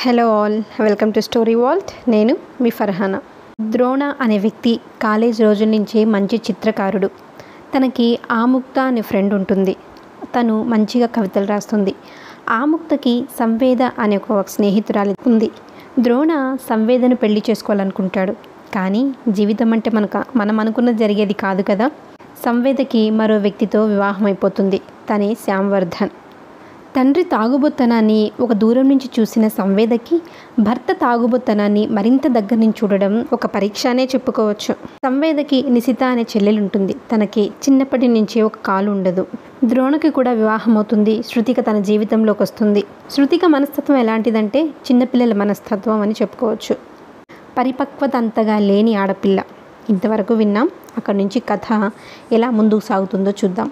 hello all welcome to story vault నేను మీ ఫర్హానా ద్రోణ అనే వ్యక్తి కాలేజ్ రోజుల నుంచే మంచి చిత్రకారుడు తనకి ఆముక్త అనే ఫ్రెండ్ ఉంటుంది తను మంచిగా కవితలు రాస్తుంది ఆముక్తకి సంవేద అనే ఒక స్నేహితురాలి ఉంది ద్రోణ సంవేదను పెళ్లి చేసుకోవాలనుకుంటాడు కానీ జీవితం అంటే మనకు మనం అనుకున్నది జరిగేది కాదు కదా సంవేదకి మరో వ్యక్తితో వివాహం అయిపోతుంది తనే శ్యామ్వర్ధన్ తండ్రి తాగుబోత్తనాన్ని ఒక దూరం నుంచి చూసిన సంవేదకి భర్త తాగుబోత్తనాన్ని మరింత దగ్గర నుంచి చూడడం ఒక పరీక్ష అనే చెప్పుకోవచ్చు సంవేదకి నిశిత అనే చెల్లెలుంటుంది తనకి చిన్నప్పటి నుంచి ఒక కాలు ఉండదు ద్రోణకి కూడా వివాహం అవుతుంది శృతిక తన జీవితంలోకి వస్తుంది శృతిక మనస్తత్వం ఎలాంటిదంటే చిన్నపిల్లల మనస్తత్వం అని చెప్పుకోవచ్చు పరిపక్వత అంతగా లేని ఆడపిల్ల ఇంతవరకు విన్నాం అక్కడి నుంచి కథ ఎలా ముందుకు సాగుతుందో చూద్దాం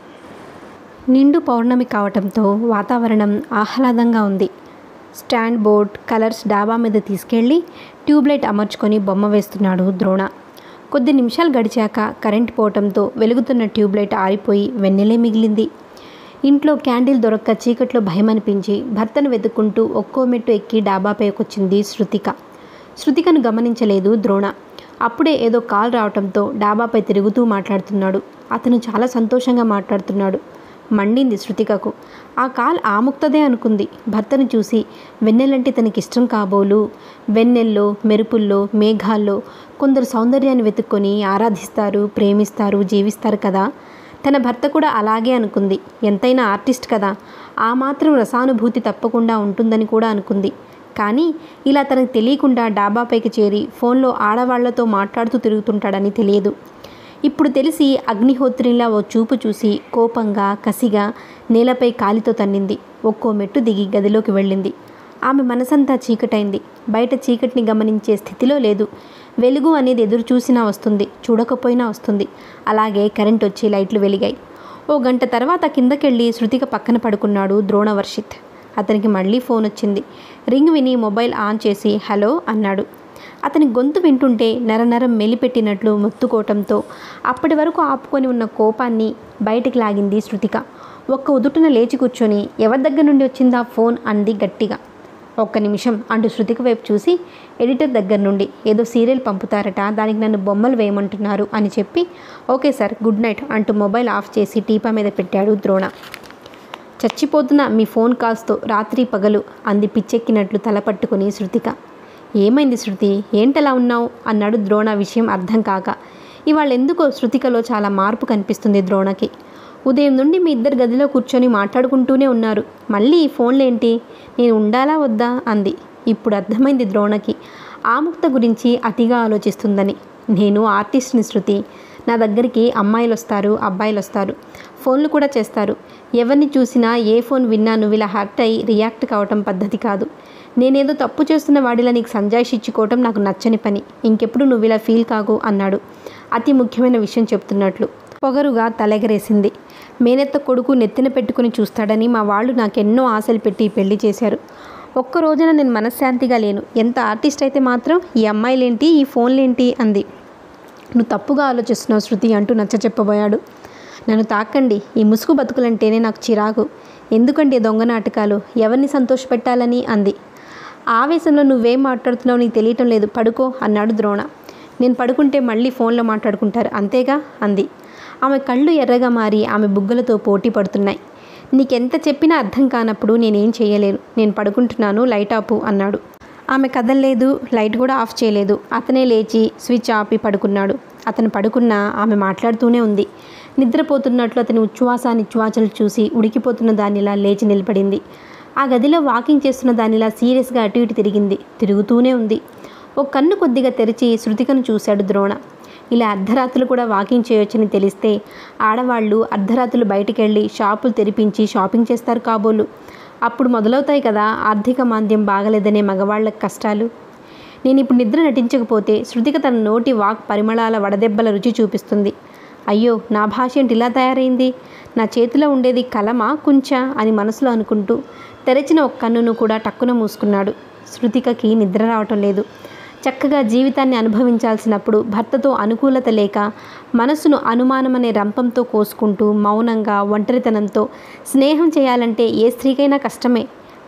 నిండు పౌర్ణమి కావటంతో వాతావరణం ఆహ్లాదంగా ఉంది స్టాండ్ బోర్డ్ కలర్స్ డాబా మీద తీసుకెళ్ళి ట్యూబ్లైట్ అమర్చుకొని బొమ్మ వేస్తున్నాడు ద్రోణ కొద్ది నిమిషాలు గడిచాక కరెంట్ పోవటంతో వెలుగుతున్న ట్యూబ్లైట్ ఆరిపోయి వెన్నెలే మిగిలింది ఇంట్లో క్యాండిల్ దొరక్క చీకట్లో భయం అనిపించి భర్తను వెతుక్కుంటూ ఒక్కో మెట్టు ఎక్కి డాబాపైకొచ్చింది శృతిక శృతికను గమనించలేదు ద్రోణ అప్పుడే ఏదో కాల్ రావటంతో డాబాపై తిరుగుతూ మాట్లాడుతున్నాడు అతను చాలా సంతోషంగా మాట్లాడుతున్నాడు మండింది శృతికకు ఆ కాల్ ఆముక్తదే అనుకుంది భర్తను చూసి వెన్నెలంటే తనకి ఇష్టం కాబోలు వెన్నెల్లో మెరుపుల్లో మేఘాల్లో కొందరు సౌందర్యాన్ని వెతుక్కొని ఆరాధిస్తారు ప్రేమిస్తారు జీవిస్తారు కదా తన భర్త కూడా అలాగే అనుకుంది ఎంతైనా ఆర్టిస్ట్ కదా ఆ మాత్రం రసానుభూతి తప్పకుండా ఉంటుందని కూడా అనుకుంది కానీ ఇలా తనకు తెలియకుండా డాబాపైకి చేరి ఫోన్లో ఆడవాళ్లతో మాట్లాడుతూ తిరుగుతుంటాడని తెలియదు ఇప్పుడు తెలిసి అగ్నిహోత్రిలా ఓ చూపు చూసి కోపంగా కసిగా నేలపై కాలితో తన్నింది ఒక్కో మెట్టు దిగి గదిలోకి వెళ్ళింది ఆమె మనసంతా చీకటైంది బయట చీకటిని గమనించే స్థితిలో లేదు వెలుగు అనేది ఎదురు చూసినా వస్తుంది చూడకపోయినా వస్తుంది అలాగే కరెంట్ వచ్చి లైట్లు వెలిగాయి ఓ గంట తర్వాత కిందకెళ్ళి శృతిక పక్కన పడుకున్నాడు ద్రోణవర్షిత్ అతనికి మళ్ళీ ఫోన్ వచ్చింది రింగ్ విని మొబైల్ ఆన్ చేసి హలో అన్నాడు అతని గొంతు వింటుంటే నరనరం మెలిపెట్టినట్లు మొత్తుకోవటంతో అప్పటి వరకు ఆపుకొని ఉన్న కోపాన్ని బయటికి లాగింది శృతిక ఒక్క ఉదుటున లేచి కూర్చొని ఎవరి దగ్గర నుండి వచ్చిందా ఫోన్ అంది గట్టిగా ఒక్క నిమిషం అంటూ శృతిక వైపు చూసి ఎడిటర్ దగ్గర నుండి ఏదో సీరియల్ పంపుతారట దానికి నన్ను బొమ్మలు వేయమంటున్నారు అని చెప్పి ఓకే సార్ గుడ్ నైట్ అంటూ మొబైల్ ఆఫ్ చేసి టీపా మీద పెట్టాడు ద్రోణ చచ్చిపోతున్న మీ ఫోన్ కాల్స్తో రాత్రి పగలు అంది పిచ్చెక్కినట్లు తల పట్టుకుని శృతిక ఏమైంది శృతి ఏంటలా ఉన్నావు అన్నాడు ద్రోణ విషయం అర్థం కాక ఇవాళ ఎందుకో శృతికలో చాలా మార్పు కనిపిస్తుంది ద్రోణకి ఉదయం నుండి మీ ఇద్దరు గదిలో కూర్చొని మాట్లాడుకుంటూనే ఉన్నారు మళ్ళీ ఈ ఫోన్లేంటి నేను ఉండాలా వద్దా అంది ఇప్పుడు అర్థమైంది ద్రోణకి ఆముక్త గురించి అతిగా ఆలోచిస్తుందని నేను ఆర్టిస్ట్ని శృతి నా దగ్గరికి అమ్మాయిలు వస్తారు అబ్బాయిలు వస్తారు ఫోన్లు కూడా చేస్తారు ఎవరిని చూసినా ఏ ఫోన్ విన్నా నువ్వు ఇలా హర్ట్ అయ్యి రియాక్ట్ కావటం పద్ధతి కాదు నేనేదో తప్పు చేస్తున్న వాడిలా నీకు సంజాయిషి ఇచ్చుకోవటం నాకు నచ్చని పని ఇంకెప్పుడు నువ్వు ఇలా ఫీల్ కాగు అన్నాడు అతి ముఖ్యమైన విషయం చెప్తున్నట్లు పొగరుగా తలెగరేసింది మేనెత్త కొడుకు నెత్తిన పెట్టుకుని చూస్తాడని మా వాళ్ళు నాకెన్నో ఆశలు పెట్టి పెళ్లి చేశారు ఒక్క రోజున నేను మనశ్శాంతిగా లేను ఎంత ఆర్టిస్ట్ అయితే మాత్రం ఈ అమ్మాయిలేంటి ఈ ఫోన్లేంటి అంది నువ్వు తప్పుగా ఆలోచిస్తున్నావు శృతి అంటూ నచ్చ చెప్పబోయాడు నన్ను తాకండి ఈ ముసుగు బతుకులంటేనే నాకు చిరాకు ఎందుకండి దొంగ నాటకాలు ఎవరిని సంతోషపెట్టాలని అంది ఆవేశంలో నువ్వేం మాట్లాడుతున్నావు నీకు తెలియటం లేదు పడుకో అన్నాడు ద్రోణ నేను పడుకుంటే మళ్ళీ ఫోన్లో మాట్లాడుకుంటారు అంతేగా అంది ఆమె కళ్ళు ఎర్రగా మారి ఆమె బుగ్గలతో పోటీ పడుతున్నాయి నీకెంత చెప్పినా అర్థం కానప్పుడు నేనేం చేయలేను నేను పడుకుంటున్నాను లైట్ ఆపు అన్నాడు ఆమె కదలలేదు లైట్ కూడా ఆఫ్ చేయలేదు అతనే లేచి స్విచ్ ఆపి పడుకున్నాడు అతను పడుకున్నా ఆమె మాట్లాడుతూనే ఉంది నిద్రపోతున్నట్లు అతని ఉచ్ఛ్వాస నిశ్వాసలు చూసి ఉడికిపోతున్న దానిలా లేచి నిలబడింది ఆ గదిలో వాకింగ్ చేస్తున్న దానిలా సీరియస్గా అటు ఇటు తిరిగింది తిరుగుతూనే ఉంది ఓ కన్ను కొద్దిగా తెరిచి శృతికను చూశాడు ద్రోణ ఇలా అర్ధరాత్రులు కూడా వాకింగ్ చేయొచ్చని తెలిస్తే ఆడవాళ్ళు అర్ధరాత్రులు బయటికెళ్ళి షాపులు తెరిపించి షాపింగ్ చేస్తారు కాబోలు అప్పుడు మొదలవుతాయి కదా ఆర్థిక మాంద్యం బాగలేదనే మగవాళ్ళకి కష్టాలు నేను ఇప్పుడు నిద్ర నటించకపోతే శృతిక తన నోటి వాక్ పరిమళాల వడదెబ్బల రుచి చూపిస్తుంది అయ్యో నా భాష ఏంటి ఇలా తయారైంది నా చేతిలో ఉండేది కలమా కుంచా అని మనసులో అనుకుంటూ తెరచిన ఒక కన్నును కూడా టక్కున మూసుకున్నాడు శృతికకి నిద్ర రావటం లేదు చక్కగా జీవితాన్ని అనుభవించాల్సినప్పుడు భర్తతో అనుకూలత లేక మనసును అనుమానమనే రంపంతో కోసుకుంటూ మౌనంగా ఒంటరితనంతో స్నేహం చేయాలంటే ఏ స్త్రీకైనా కష్టమే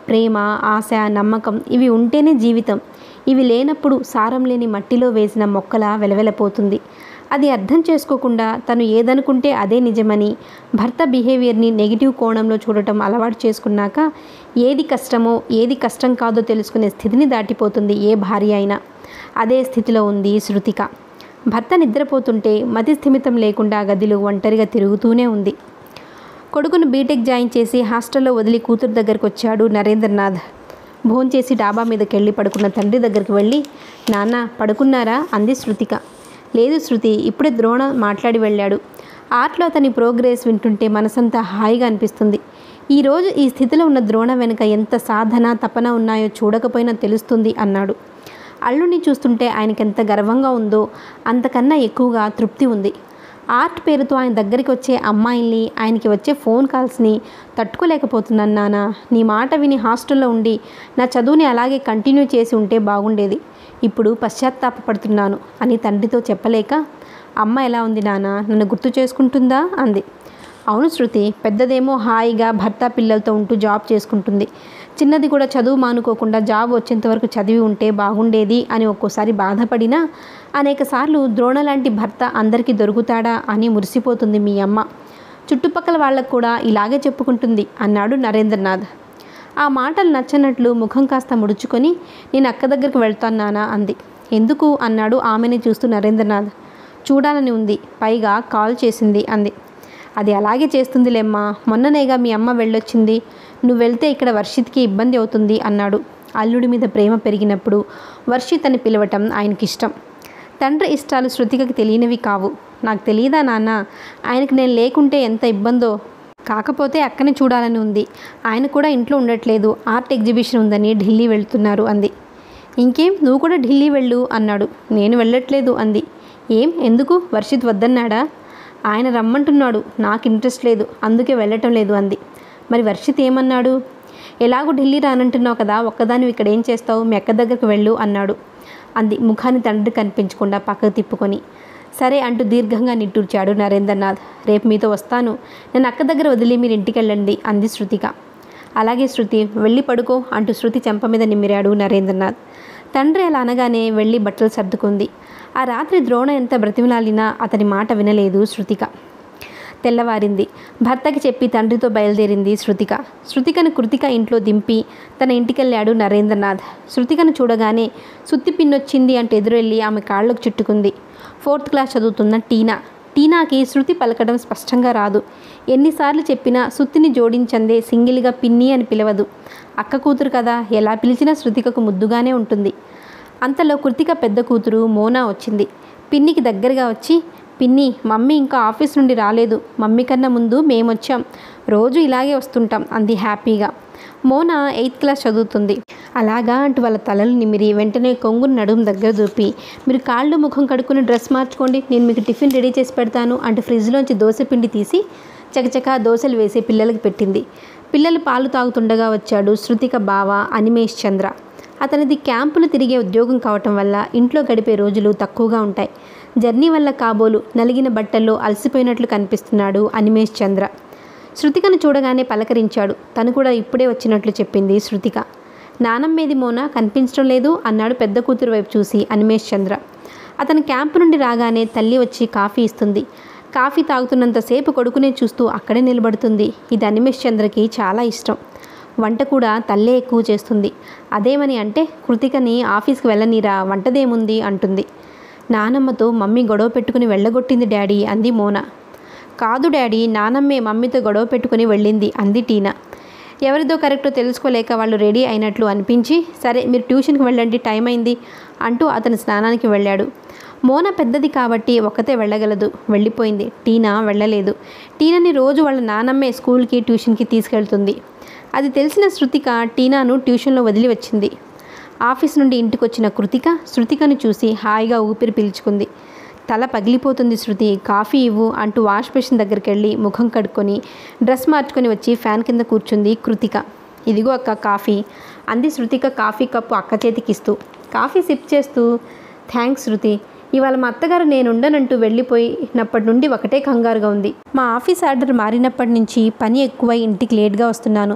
ప్రేమ ఆశ నమ్మకం ఇవి ఉంటేనే జీవితం ఇవి లేనప్పుడు సారం లేని మట్టిలో వేసిన మొక్కల వెలవెలపోతుంది అది అర్థం చేసుకోకుండా తను ఏదనుకుంటే అదే నిజమని భర్త బిహేవియర్ని నెగిటివ్ కోణంలో చూడటం అలవాటు చేసుకున్నాక ఏది కష్టమో ఏది కష్టం కాదో తెలుసుకునే స్థితిని దాటిపోతుంది ఏ భార్య అయినా అదే స్థితిలో ఉంది శృతిక భర్త నిద్రపోతుంటే మతి స్థిమితం లేకుండా గదిలో ఒంటరిగా తిరుగుతూనే ఉంది కొడుకును బీటెక్ జాయిన్ చేసి హాస్టల్లో వదిలి కూతురు దగ్గరికి వచ్చాడు నరేంద్రనాథ్ భోంచేసి డాబా మీదకి వెళ్ళి పడుకున్న తండ్రి దగ్గరికి వెళ్ళి నాన్న పడుకున్నారా అంది శృతిక లేదు శృతి ఇప్పుడే ద్రోణ మాట్లాడి వెళ్ళాడు ఆర్ట్లో అతని ప్రోగ్రెస్ వింటుంటే మనసంతా హాయిగా అనిపిస్తుంది ఈరోజు ఈ స్థితిలో ఉన్న ద్రోణ వెనుక ఎంత సాధన తపన ఉన్నాయో చూడకపోయినా తెలుస్తుంది అన్నాడు అల్లుని చూస్తుంటే ఆయనకి ఎంత గర్వంగా ఉందో అంతకన్నా ఎక్కువగా తృప్తి ఉంది ఆర్ట్ పేరుతో ఆయన దగ్గరికి వచ్చే అమ్మాయిల్ని ఆయనకి వచ్చే ఫోన్ కాల్స్ని తట్టుకోలేకపోతున్నాను నాన్న నీ మాట విని హాస్టల్లో ఉండి నా చదువుని అలాగే కంటిన్యూ చేసి ఉంటే బాగుండేది ఇప్పుడు పశ్చాత్తాపపడుతున్నాను అని తండ్రితో చెప్పలేక అమ్మ ఎలా ఉంది నాన్న నన్ను గుర్తు చేసుకుంటుందా అంది అవును శృతి పెద్దదేమో హాయిగా భర్త పిల్లలతో ఉంటూ జాబ్ చేసుకుంటుంది చిన్నది కూడా చదువు మానుకోకుండా జాబ్ వచ్చేంత వరకు చదివి ఉంటే బాగుండేది అని ఒక్కోసారి బాధపడినా అనేక సార్లు ద్రోణ లాంటి భర్త అందరికీ దొరుకుతాడా అని మురిసిపోతుంది మీ అమ్మ చుట్టుపక్కల వాళ్ళకు కూడా ఇలాగే చెప్పుకుంటుంది అన్నాడు నరేంద్రనాథ్ ఆ మాటలు నచ్చనట్లు ముఖం కాస్త ముడుచుకొని నేను అక్క దగ్గరికి వెళ్తాను నానా అంది ఎందుకు అన్నాడు ఆమెని చూస్తూ నరేంద్రనాథ్ చూడాలని ఉంది పైగా కాల్ చేసింది అంది అది అలాగే చేస్తుందిలేమ్మా మొన్ననేగా మీ అమ్మ వెళ్ళొచ్చింది నువ్వు వెళ్తే ఇక్కడ వర్షిత్కి ఇబ్బంది అవుతుంది అన్నాడు అల్లుడి మీద ప్రేమ పెరిగినప్పుడు వర్షిత్ అని పిలవటం ఆయనకి ఇష్టం తండ్రి ఇష్టాలు శృతికకి తెలియనివి కావు నాకు తెలియదా నాన్న ఆయనకి నేను లేకుంటే ఎంత ఇబ్బందో కాకపోతే అక్కని చూడాలని ఉంది ఆయన కూడా ఇంట్లో ఉండట్లేదు ఆర్ట్ ఎగ్జిబిషన్ ఉందని ఢిల్లీ వెళ్తున్నారు అంది ఇంకేం నువ్వు కూడా ఢిల్లీ వెళ్ళు అన్నాడు నేను వెళ్ళట్లేదు అంది ఏం ఎందుకు వర్షిత్ వద్దన్నాడా ఆయన రమ్మంటున్నాడు నాకు ఇంట్రెస్ట్ లేదు అందుకే వెళ్ళటం లేదు అంది మరి వర్షిత్ ఏమన్నాడు ఎలాగో ఢిల్లీ రానంటున్నావు కదా ఒక్కదాని ఇక్కడ ఏం చేస్తావు మీ అక్క దగ్గరికి వెళ్ళు అన్నాడు అంది ముఖాన్ని తండ్రి కనిపించకుండా పక్కకు తిప్పుకొని సరే అంటూ దీర్ఘంగా నిట్టూర్చాడు నరేంద్రనాథ్ రేపు మీతో వస్తాను నేను అక్క దగ్గర వదిలి మీరు ఇంటికి వెళ్ళండి అంది శృతిక అలాగే శృతి వెళ్ళి పడుకో అంటూ శృతి చెంప మీద నిమ్మిరాడు నరేంద్రనాథ్ తండ్రి అలా అనగానే వెళ్ళి బట్టలు సర్దుకుంది ఆ రాత్రి ద్రోణ ఎంత బ్రతిమలాలినా అతని మాట వినలేదు శృతిక తెల్లవారింది భర్తకి చెప్పి తండ్రితో బయలుదేరింది శృతిక శృతికను కృతిక ఇంట్లో దింపి తన ఇంటికెళ్ళాడు నరేంద్రనాథ్ శృతికను చూడగానే సుత్తి పిన్నొచ్చింది అంటే ఎదురెళ్ళి ఆమె కాళ్ళకు చుట్టుకుంది ఫోర్త్ క్లాస్ చదువుతున్న టీనా టీనాకి శృతి పలకడం స్పష్టంగా రాదు ఎన్నిసార్లు చెప్పినా సుత్తిని జోడించందే సింగిల్గా పిన్ని అని పిలవదు అక్క కూతురు కదా ఎలా పిలిచినా శృతికకు ముద్దుగానే ఉంటుంది అంతలో కృతిక పెద్ద కూతురు మోనా వచ్చింది పిన్నికి దగ్గరగా వచ్చి పిన్ని మమ్మీ ఇంకా ఆఫీస్ నుండి రాలేదు మమ్మీ కన్నా ముందు మేము వచ్చాం రోజు ఇలాగే వస్తుంటాం అంది హ్యాపీగా మోనా ఎయిత్ క్లాస్ చదువుతుంది అలాగా అంటూ వాళ్ళ తలలు నిమిరి వెంటనే కొంగును నడుము దగ్గర దూపి మీరు కాళ్ళు ముఖం కడుక్కుని డ్రెస్ మార్చుకోండి నేను మీకు టిఫిన్ రెడీ చేసి పెడతాను అంటూ ఫ్రిడ్జ్లోంచి దోశ పిండి తీసి చకచకా దోశలు వేసి పిల్లలకి పెట్టింది పిల్లలు పాలు తాగుతుండగా వచ్చాడు శృతిక బావ అనిమేష్ చంద్ర అతనిది క్యాంపులు తిరిగే ఉద్యోగం కావటం వల్ల ఇంట్లో గడిపే రోజులు తక్కువగా ఉంటాయి జర్నీ వల్ల కాబోలు నలిగిన బట్టల్లో అలసిపోయినట్లు కనిపిస్తున్నాడు అనిమేష్ చంద్ర శృతికను చూడగానే పలకరించాడు తను కూడా ఇప్పుడే వచ్చినట్లు చెప్పింది శృతిక నానమ్మేది మోన కనిపించడం లేదు అన్నాడు పెద్ద కూతురు వైపు చూసి అనిమేష్ చంద్ర అతను క్యాంపు నుండి రాగానే తల్లి వచ్చి కాఫీ ఇస్తుంది కాఫీ తాగుతున్నంతసేపు కొడుకునే చూస్తూ అక్కడే నిలబడుతుంది ఇది అనిమేష్ చంద్రకి చాలా ఇష్టం వంట కూడా తల్లే ఎక్కువ చేస్తుంది అదేమని అంటే కృతికని ఆఫీస్కి వెళ్ళనీరా వంటదేముంది అంటుంది నానమ్మతో మమ్మీ గొడవ పెట్టుకుని వెళ్ళగొట్టింది డాడీ అంది మోన కాదు డాడీ నానమ్మే మమ్మీతో గొడవ పెట్టుకుని వెళ్ళింది అంది టీనా ఎవరిదో కరెక్టో తెలుసుకోలేక వాళ్ళు రెడీ అయినట్లు అనిపించి సరే మీరు ట్యూషన్కి వెళ్ళండి టైం అయింది అంటూ అతను స్నానానికి వెళ్ళాడు మోన పెద్దది కాబట్టి ఒక్కతే వెళ్ళగలదు వెళ్ళిపోయింది టీనా వెళ్ళలేదు టీనాని రోజు వాళ్ళ నానమ్మే స్కూల్కి ట్యూషన్కి తీసుకెళ్తుంది అది తెలిసిన శృతిక టీనాను ట్యూషన్లో వదిలి వచ్చింది ఆఫీస్ నుండి ఇంటికి వచ్చిన కృతిక శృతికను చూసి హాయిగా ఊపిరి పీల్చుకుంది తల పగిలిపోతుంది శృతి కాఫీ ఇవ్వు అంటూ వాష్ బేసిన్ దగ్గరికి వెళ్ళి ముఖం కడుక్కొని డ్రెస్ మార్చుకొని వచ్చి ఫ్యాన్ కింద కూర్చుంది కృతిక ఇదిగో అక్క కాఫీ అంది శృతిక కాఫీ కప్పు అక్క చేతికిస్తూ కాఫీ సిప్ చేస్తూ థ్యాంక్స్ శృతి ఇవాళ మా అత్తగారు నేను ఉండనంటూ వెళ్ళిపోయినప్పటి నుండి ఒకటే కంగారుగా ఉంది మా ఆఫీస్ ఆర్డర్ మారినప్పటి నుంచి పని ఎక్కువై ఇంటికి లేట్గా వస్తున్నాను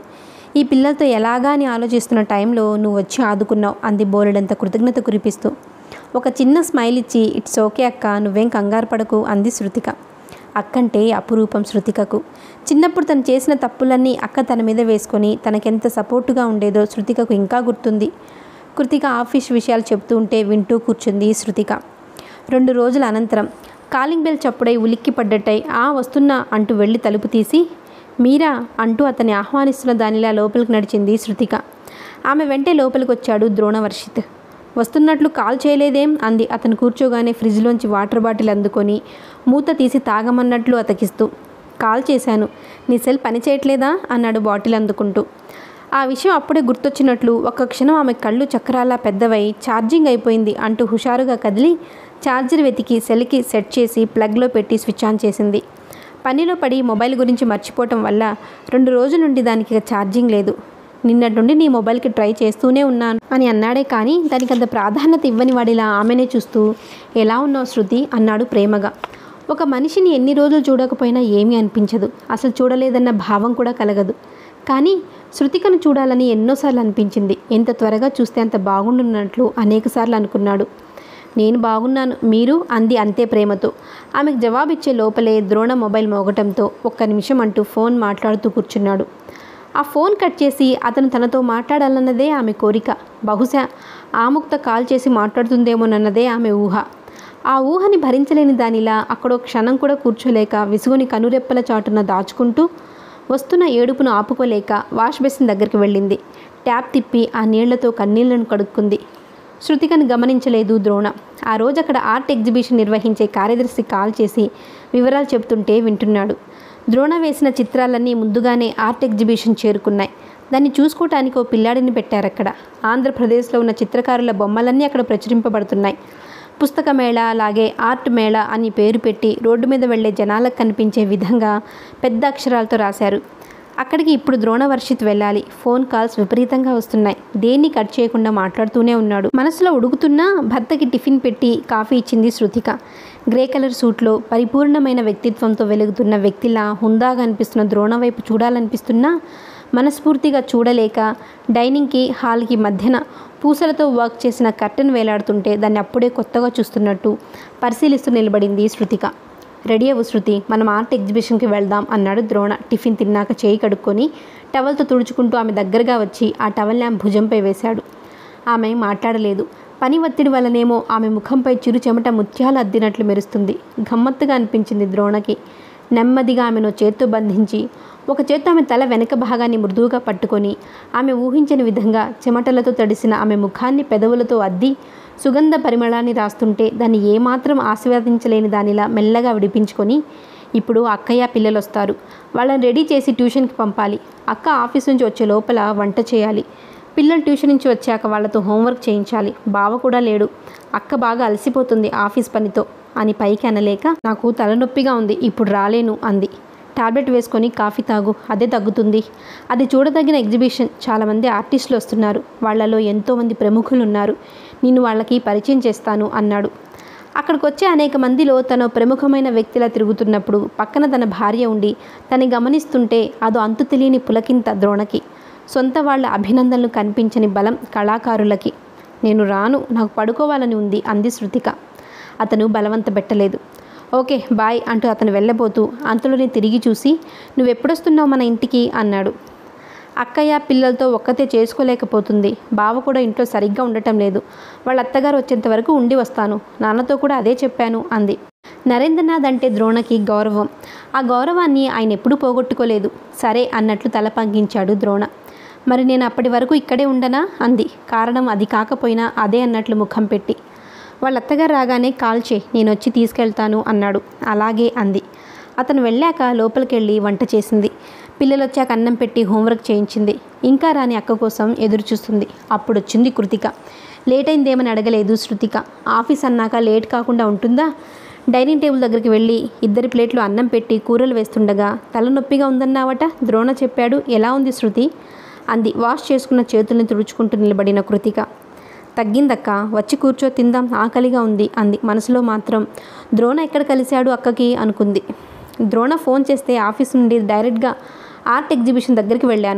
ఈ పిల్లలతో ఎలాగా అని ఆలోచిస్తున్న టైంలో నువ్వు వచ్చి ఆదుకున్నావు అంది బోలెడంత కృతజ్ఞత కురిపిస్తూ ఒక చిన్న స్మైల్ ఇచ్చి ఇట్స్ ఓకే అక్క నువ్వేం కంగారు పడకు అంది శృతిక అక్కంటే అపురూపం శృతికకు చిన్నప్పుడు తను చేసిన తప్పులన్నీ అక్క తన మీద వేసుకొని తనకెంత సపోర్టుగా ఉండేదో శృతికకు ఇంకా గుర్తుంది కృతిక ఆఫీస్ విషయాలు చెప్తూ ఉంటే వింటూ కూర్చుంది శృతిక రెండు రోజుల అనంతరం కాలింగ్ బెల్ చప్పుడై ఉలిక్కి పడ్డట్టై ఆ వస్తున్నా అంటూ వెళ్ళి తలుపు తీసి మీరా అంటూ అతన్ని ఆహ్వానిస్తున్న దానిలా లోపలికి నడిచింది శృతిక ఆమె వెంటే లోపలికి వచ్చాడు ద్రోణవర్షిత్ వస్తున్నట్లు కాల్ చేయలేదేం అంది అతను కూర్చోగానే ఫ్రిడ్జ్లోంచి వాటర్ బాటిల్ అందుకొని మూత తీసి తాగమన్నట్లు అతకిస్తూ కాల్ చేశాను నీ సెల్ పని చేయట్లేదా అన్నాడు బాటిల్ అందుకుంటూ ఆ విషయం అప్పుడే గుర్తొచ్చినట్లు ఒక్క క్షణం ఆమె కళ్ళు చక్రాలా పెద్దవై ఛార్జింగ్ అయిపోయింది అంటూ హుషారుగా కదిలి ఛార్జర్ వెతికి సెల్కి సెట్ చేసి ప్లగ్లో పెట్టి స్విచ్ ఆన్ చేసింది పనిలో పడి మొబైల్ గురించి మర్చిపోవటం వల్ల రెండు రోజుల నుండి దానికి ఇక ఛార్జింగ్ లేదు నిన్నటి నుండి నీ మొబైల్కి ట్రై చేస్తూనే ఉన్నాను అని అన్నాడే కానీ దానికి అంత ప్రాధాన్యత ఇవ్వని వాడిలా ఆమెనే చూస్తూ ఎలా ఉన్నావు శృతి అన్నాడు ప్రేమగా ఒక మనిషిని ఎన్ని రోజులు చూడకపోయినా ఏమీ అనిపించదు అసలు చూడలేదన్న భావం కూడా కలగదు కానీ శృతికను చూడాలని ఎన్నోసార్లు అనిపించింది ఎంత త్వరగా చూస్తే అంత బాగుండున్నట్లు అనేకసార్లు అనుకున్నాడు నేను బాగున్నాను మీరు అంది అంతే ప్రేమతో ఆమెకు జవాబిచ్చే లోపలే ద్రోణ మొబైల్ మోగటంతో ఒక్క నిమిషం అంటూ ఫోన్ మాట్లాడుతూ కూర్చున్నాడు ఆ ఫోన్ కట్ చేసి అతను తనతో మాట్లాడాలన్నదే ఆమె కోరిక బహుశా ఆముక్త కాల్ చేసి మాట్లాడుతుందేమోనన్నదే ఆమె ఊహ ఆ ఊహని భరించలేని దానిలా అక్కడో క్షణం కూడా కూర్చోలేక విసుగుని కనురెప్పల చాటున దాచుకుంటూ వస్తున్న ఏడుపును ఆపుకోలేక వాష్ బేసిన్ దగ్గరికి వెళ్ళింది ట్యాప్ తిప్పి ఆ నీళ్లతో కన్నీళ్లను కడుక్కుంది శృతికను గమనించలేదు ద్రోణ ఆ రోజు అక్కడ ఆర్ట్ ఎగ్జిబిషన్ నిర్వహించే కార్యదర్శి కాల్ చేసి వివరాలు చెప్తుంటే వింటున్నాడు ద్రోణ వేసిన చిత్రాలన్నీ ముందుగానే ఆర్ట్ ఎగ్జిబిషన్ చేరుకున్నాయి దాన్ని చూసుకోవటానికి ఓ పిల్లాడిని పెట్టారక్కడ ఆంధ్రప్రదేశ్లో ఉన్న చిత్రకారుల బొమ్మలన్నీ అక్కడ ప్రచురింపబడుతున్నాయి పుస్తక మేళ అలాగే ఆర్ట్ మేళ అని పేరు పెట్టి రోడ్డు మీద వెళ్ళే జనాలకు కనిపించే విధంగా పెద్ద అక్షరాలతో రాశారు అక్కడికి ఇప్పుడు ద్రోణవర్షిత్ వెళ్ళాలి ఫోన్ కాల్స్ విపరీతంగా వస్తున్నాయి దేన్ని కట్ చేయకుండా మాట్లాడుతూనే ఉన్నాడు మనసులో ఉడుకుతున్నా భర్తకి టిఫిన్ పెట్టి కాఫీ ఇచ్చింది శృతిక గ్రే కలర్ సూట్లో పరిపూర్ణమైన వ్యక్తిత్వంతో వెలుగుతున్న వ్యక్తిలా హుందాగా అనిపిస్తున్న ద్రోణ వైపు చూడాలనిపిస్తున్నా మనస్ఫూర్తిగా చూడలేక డైనింగ్కి హాల్కి మధ్యన పూసలతో వర్క్ చేసిన కర్టెన్ వేలాడుతుంటే దాన్ని అప్పుడే కొత్తగా చూస్తున్నట్టు పరిశీలిస్తూ నిలబడింది శృతిక రెడీ అవ్వు శృతి మనం ఆర్ట్ ఎగ్జిబిషన్కి వెళ్దాం అన్నాడు ద్రోణ టిఫిన్ తిన్నాక చేయి కడుక్కొని టవల్తో తుడుచుకుంటూ ఆమె దగ్గరగా వచ్చి ఆ టవల్ని ఆమె భుజంపై వేశాడు ఆమె మాట్లాడలేదు పని ఒత్తిడి వల్లనేమో ఆమె ముఖంపై చిరు చెమట ముత్యాలు అద్దినట్లు మెరుస్తుంది గమ్మత్తుగా అనిపించింది ద్రోణకి నెమ్మదిగా ఆమెను చేత్తో బంధించి ఒక చేత్తో ఆమె తల వెనక భాగాన్ని మృదువుగా పట్టుకొని ఆమె ఊహించని విధంగా చెమటలతో తడిసిన ఆమె ముఖాన్ని పెదవులతో అద్ది సుగంధ పరిమళాన్ని రాస్తుంటే దాన్ని ఏమాత్రం ఆస్వాదించలేని దానిలా మెల్లగా విడిపించుకొని ఇప్పుడు అక్కయ్య పిల్లలు వస్తారు వాళ్ళని రెడీ చేసి ట్యూషన్కి పంపాలి అక్క ఆఫీస్ నుంచి వచ్చే లోపల వంట చేయాలి పిల్లలు ట్యూషన్ నుంచి వచ్చాక వాళ్ళతో హోంవర్క్ చేయించాలి బావ కూడా లేడు అక్క బాగా అలసిపోతుంది ఆఫీస్ పనితో అని పైకి అనలేక నాకు తలనొప్పిగా ఉంది ఇప్పుడు రాలేను అంది టాబ్లెట్ వేసుకొని కాఫీ తాగు అదే తగ్గుతుంది అది చూడదగిన ఎగ్జిబిషన్ చాలామంది ఆర్టిస్టులు వస్తున్నారు వాళ్ళలో ఎంతోమంది ప్రముఖులు ఉన్నారు నేను వాళ్ళకి పరిచయం చేస్తాను అన్నాడు అక్కడికి వచ్చే అనేక మందిలో తన ప్రముఖమైన వ్యక్తిలా తిరుగుతున్నప్పుడు పక్కన తన భార్య ఉండి తను గమనిస్తుంటే అదో అంతు తెలియని పులకింత ద్రోణకి సొంత వాళ్ళ అభినందనలు కనిపించని బలం కళాకారులకి నేను రాను నాకు పడుకోవాలని ఉంది అంది శృతిక అతను బలవంత పెట్టలేదు ఓకే బాయ్ అంటూ అతను వెళ్ళబోతూ అంతలోనే తిరిగి చూసి నువ్వెప్పుడొస్తున్నావు మన ఇంటికి అన్నాడు అక్కయ్య పిల్లలతో ఒక్కతే చేసుకోలేకపోతుంది బావ కూడా ఇంట్లో సరిగ్గా ఉండటం లేదు వాళ్ళ అత్తగారు వచ్చేంత వరకు ఉండి వస్తాను నాన్నతో కూడా అదే చెప్పాను అంది నరేంద్రనాథ్ అంటే ద్రోణకి గౌరవం ఆ గౌరవాన్ని ఆయన ఎప్పుడూ పోగొట్టుకోలేదు సరే అన్నట్లు తల పంగించాడు ద్రోణ మరి నేను అప్పటి వరకు ఇక్కడే ఉండనా అంది కారణం అది కాకపోయినా అదే అన్నట్లు ముఖం పెట్టి వాళ్ళ అత్తగారు రాగానే కాల్ చేయి నేను వచ్చి తీసుకెళ్తాను అన్నాడు అలాగే అంది అతను వెళ్ళాక లోపలికెళ్ళి వంట చేసింది పిల్లలు వచ్చాక అన్నం పెట్టి హోంవర్క్ చేయించింది ఇంకా రాని అక్క కోసం ఎదురు చూస్తుంది అప్పుడు వచ్చింది కృతిక లేట్ అయిందేమని అడగలేదు శృతిక ఆఫీస్ అన్నాక లేట్ కాకుండా ఉంటుందా డైనింగ్ టేబుల్ దగ్గరికి వెళ్ళి ఇద్దరి ప్లేట్లు అన్నం పెట్టి కూరలు వేస్తుండగా తలనొప్పిగా ఉందన్నావట ద్రోణ చెప్పాడు ఎలా ఉంది శృతి అంది వాష్ చేసుకున్న చేతుల్ని తుడుచుకుంటూ నిలబడిన కృతిక తగ్గిందక్క వచ్చి కూర్చో తిందాం ఆకలిగా ఉంది అంది మనసులో మాత్రం ద్రోణ ఎక్కడ కలిశాడు అక్కకి అనుకుంది ద్రోణ ఫోన్ చేస్తే ఆఫీస్ నుండి డైరెక్ట్గా ఆర్ట్ ఎగ్జిబిషన్ దగ్గరికి వెళ్ళాను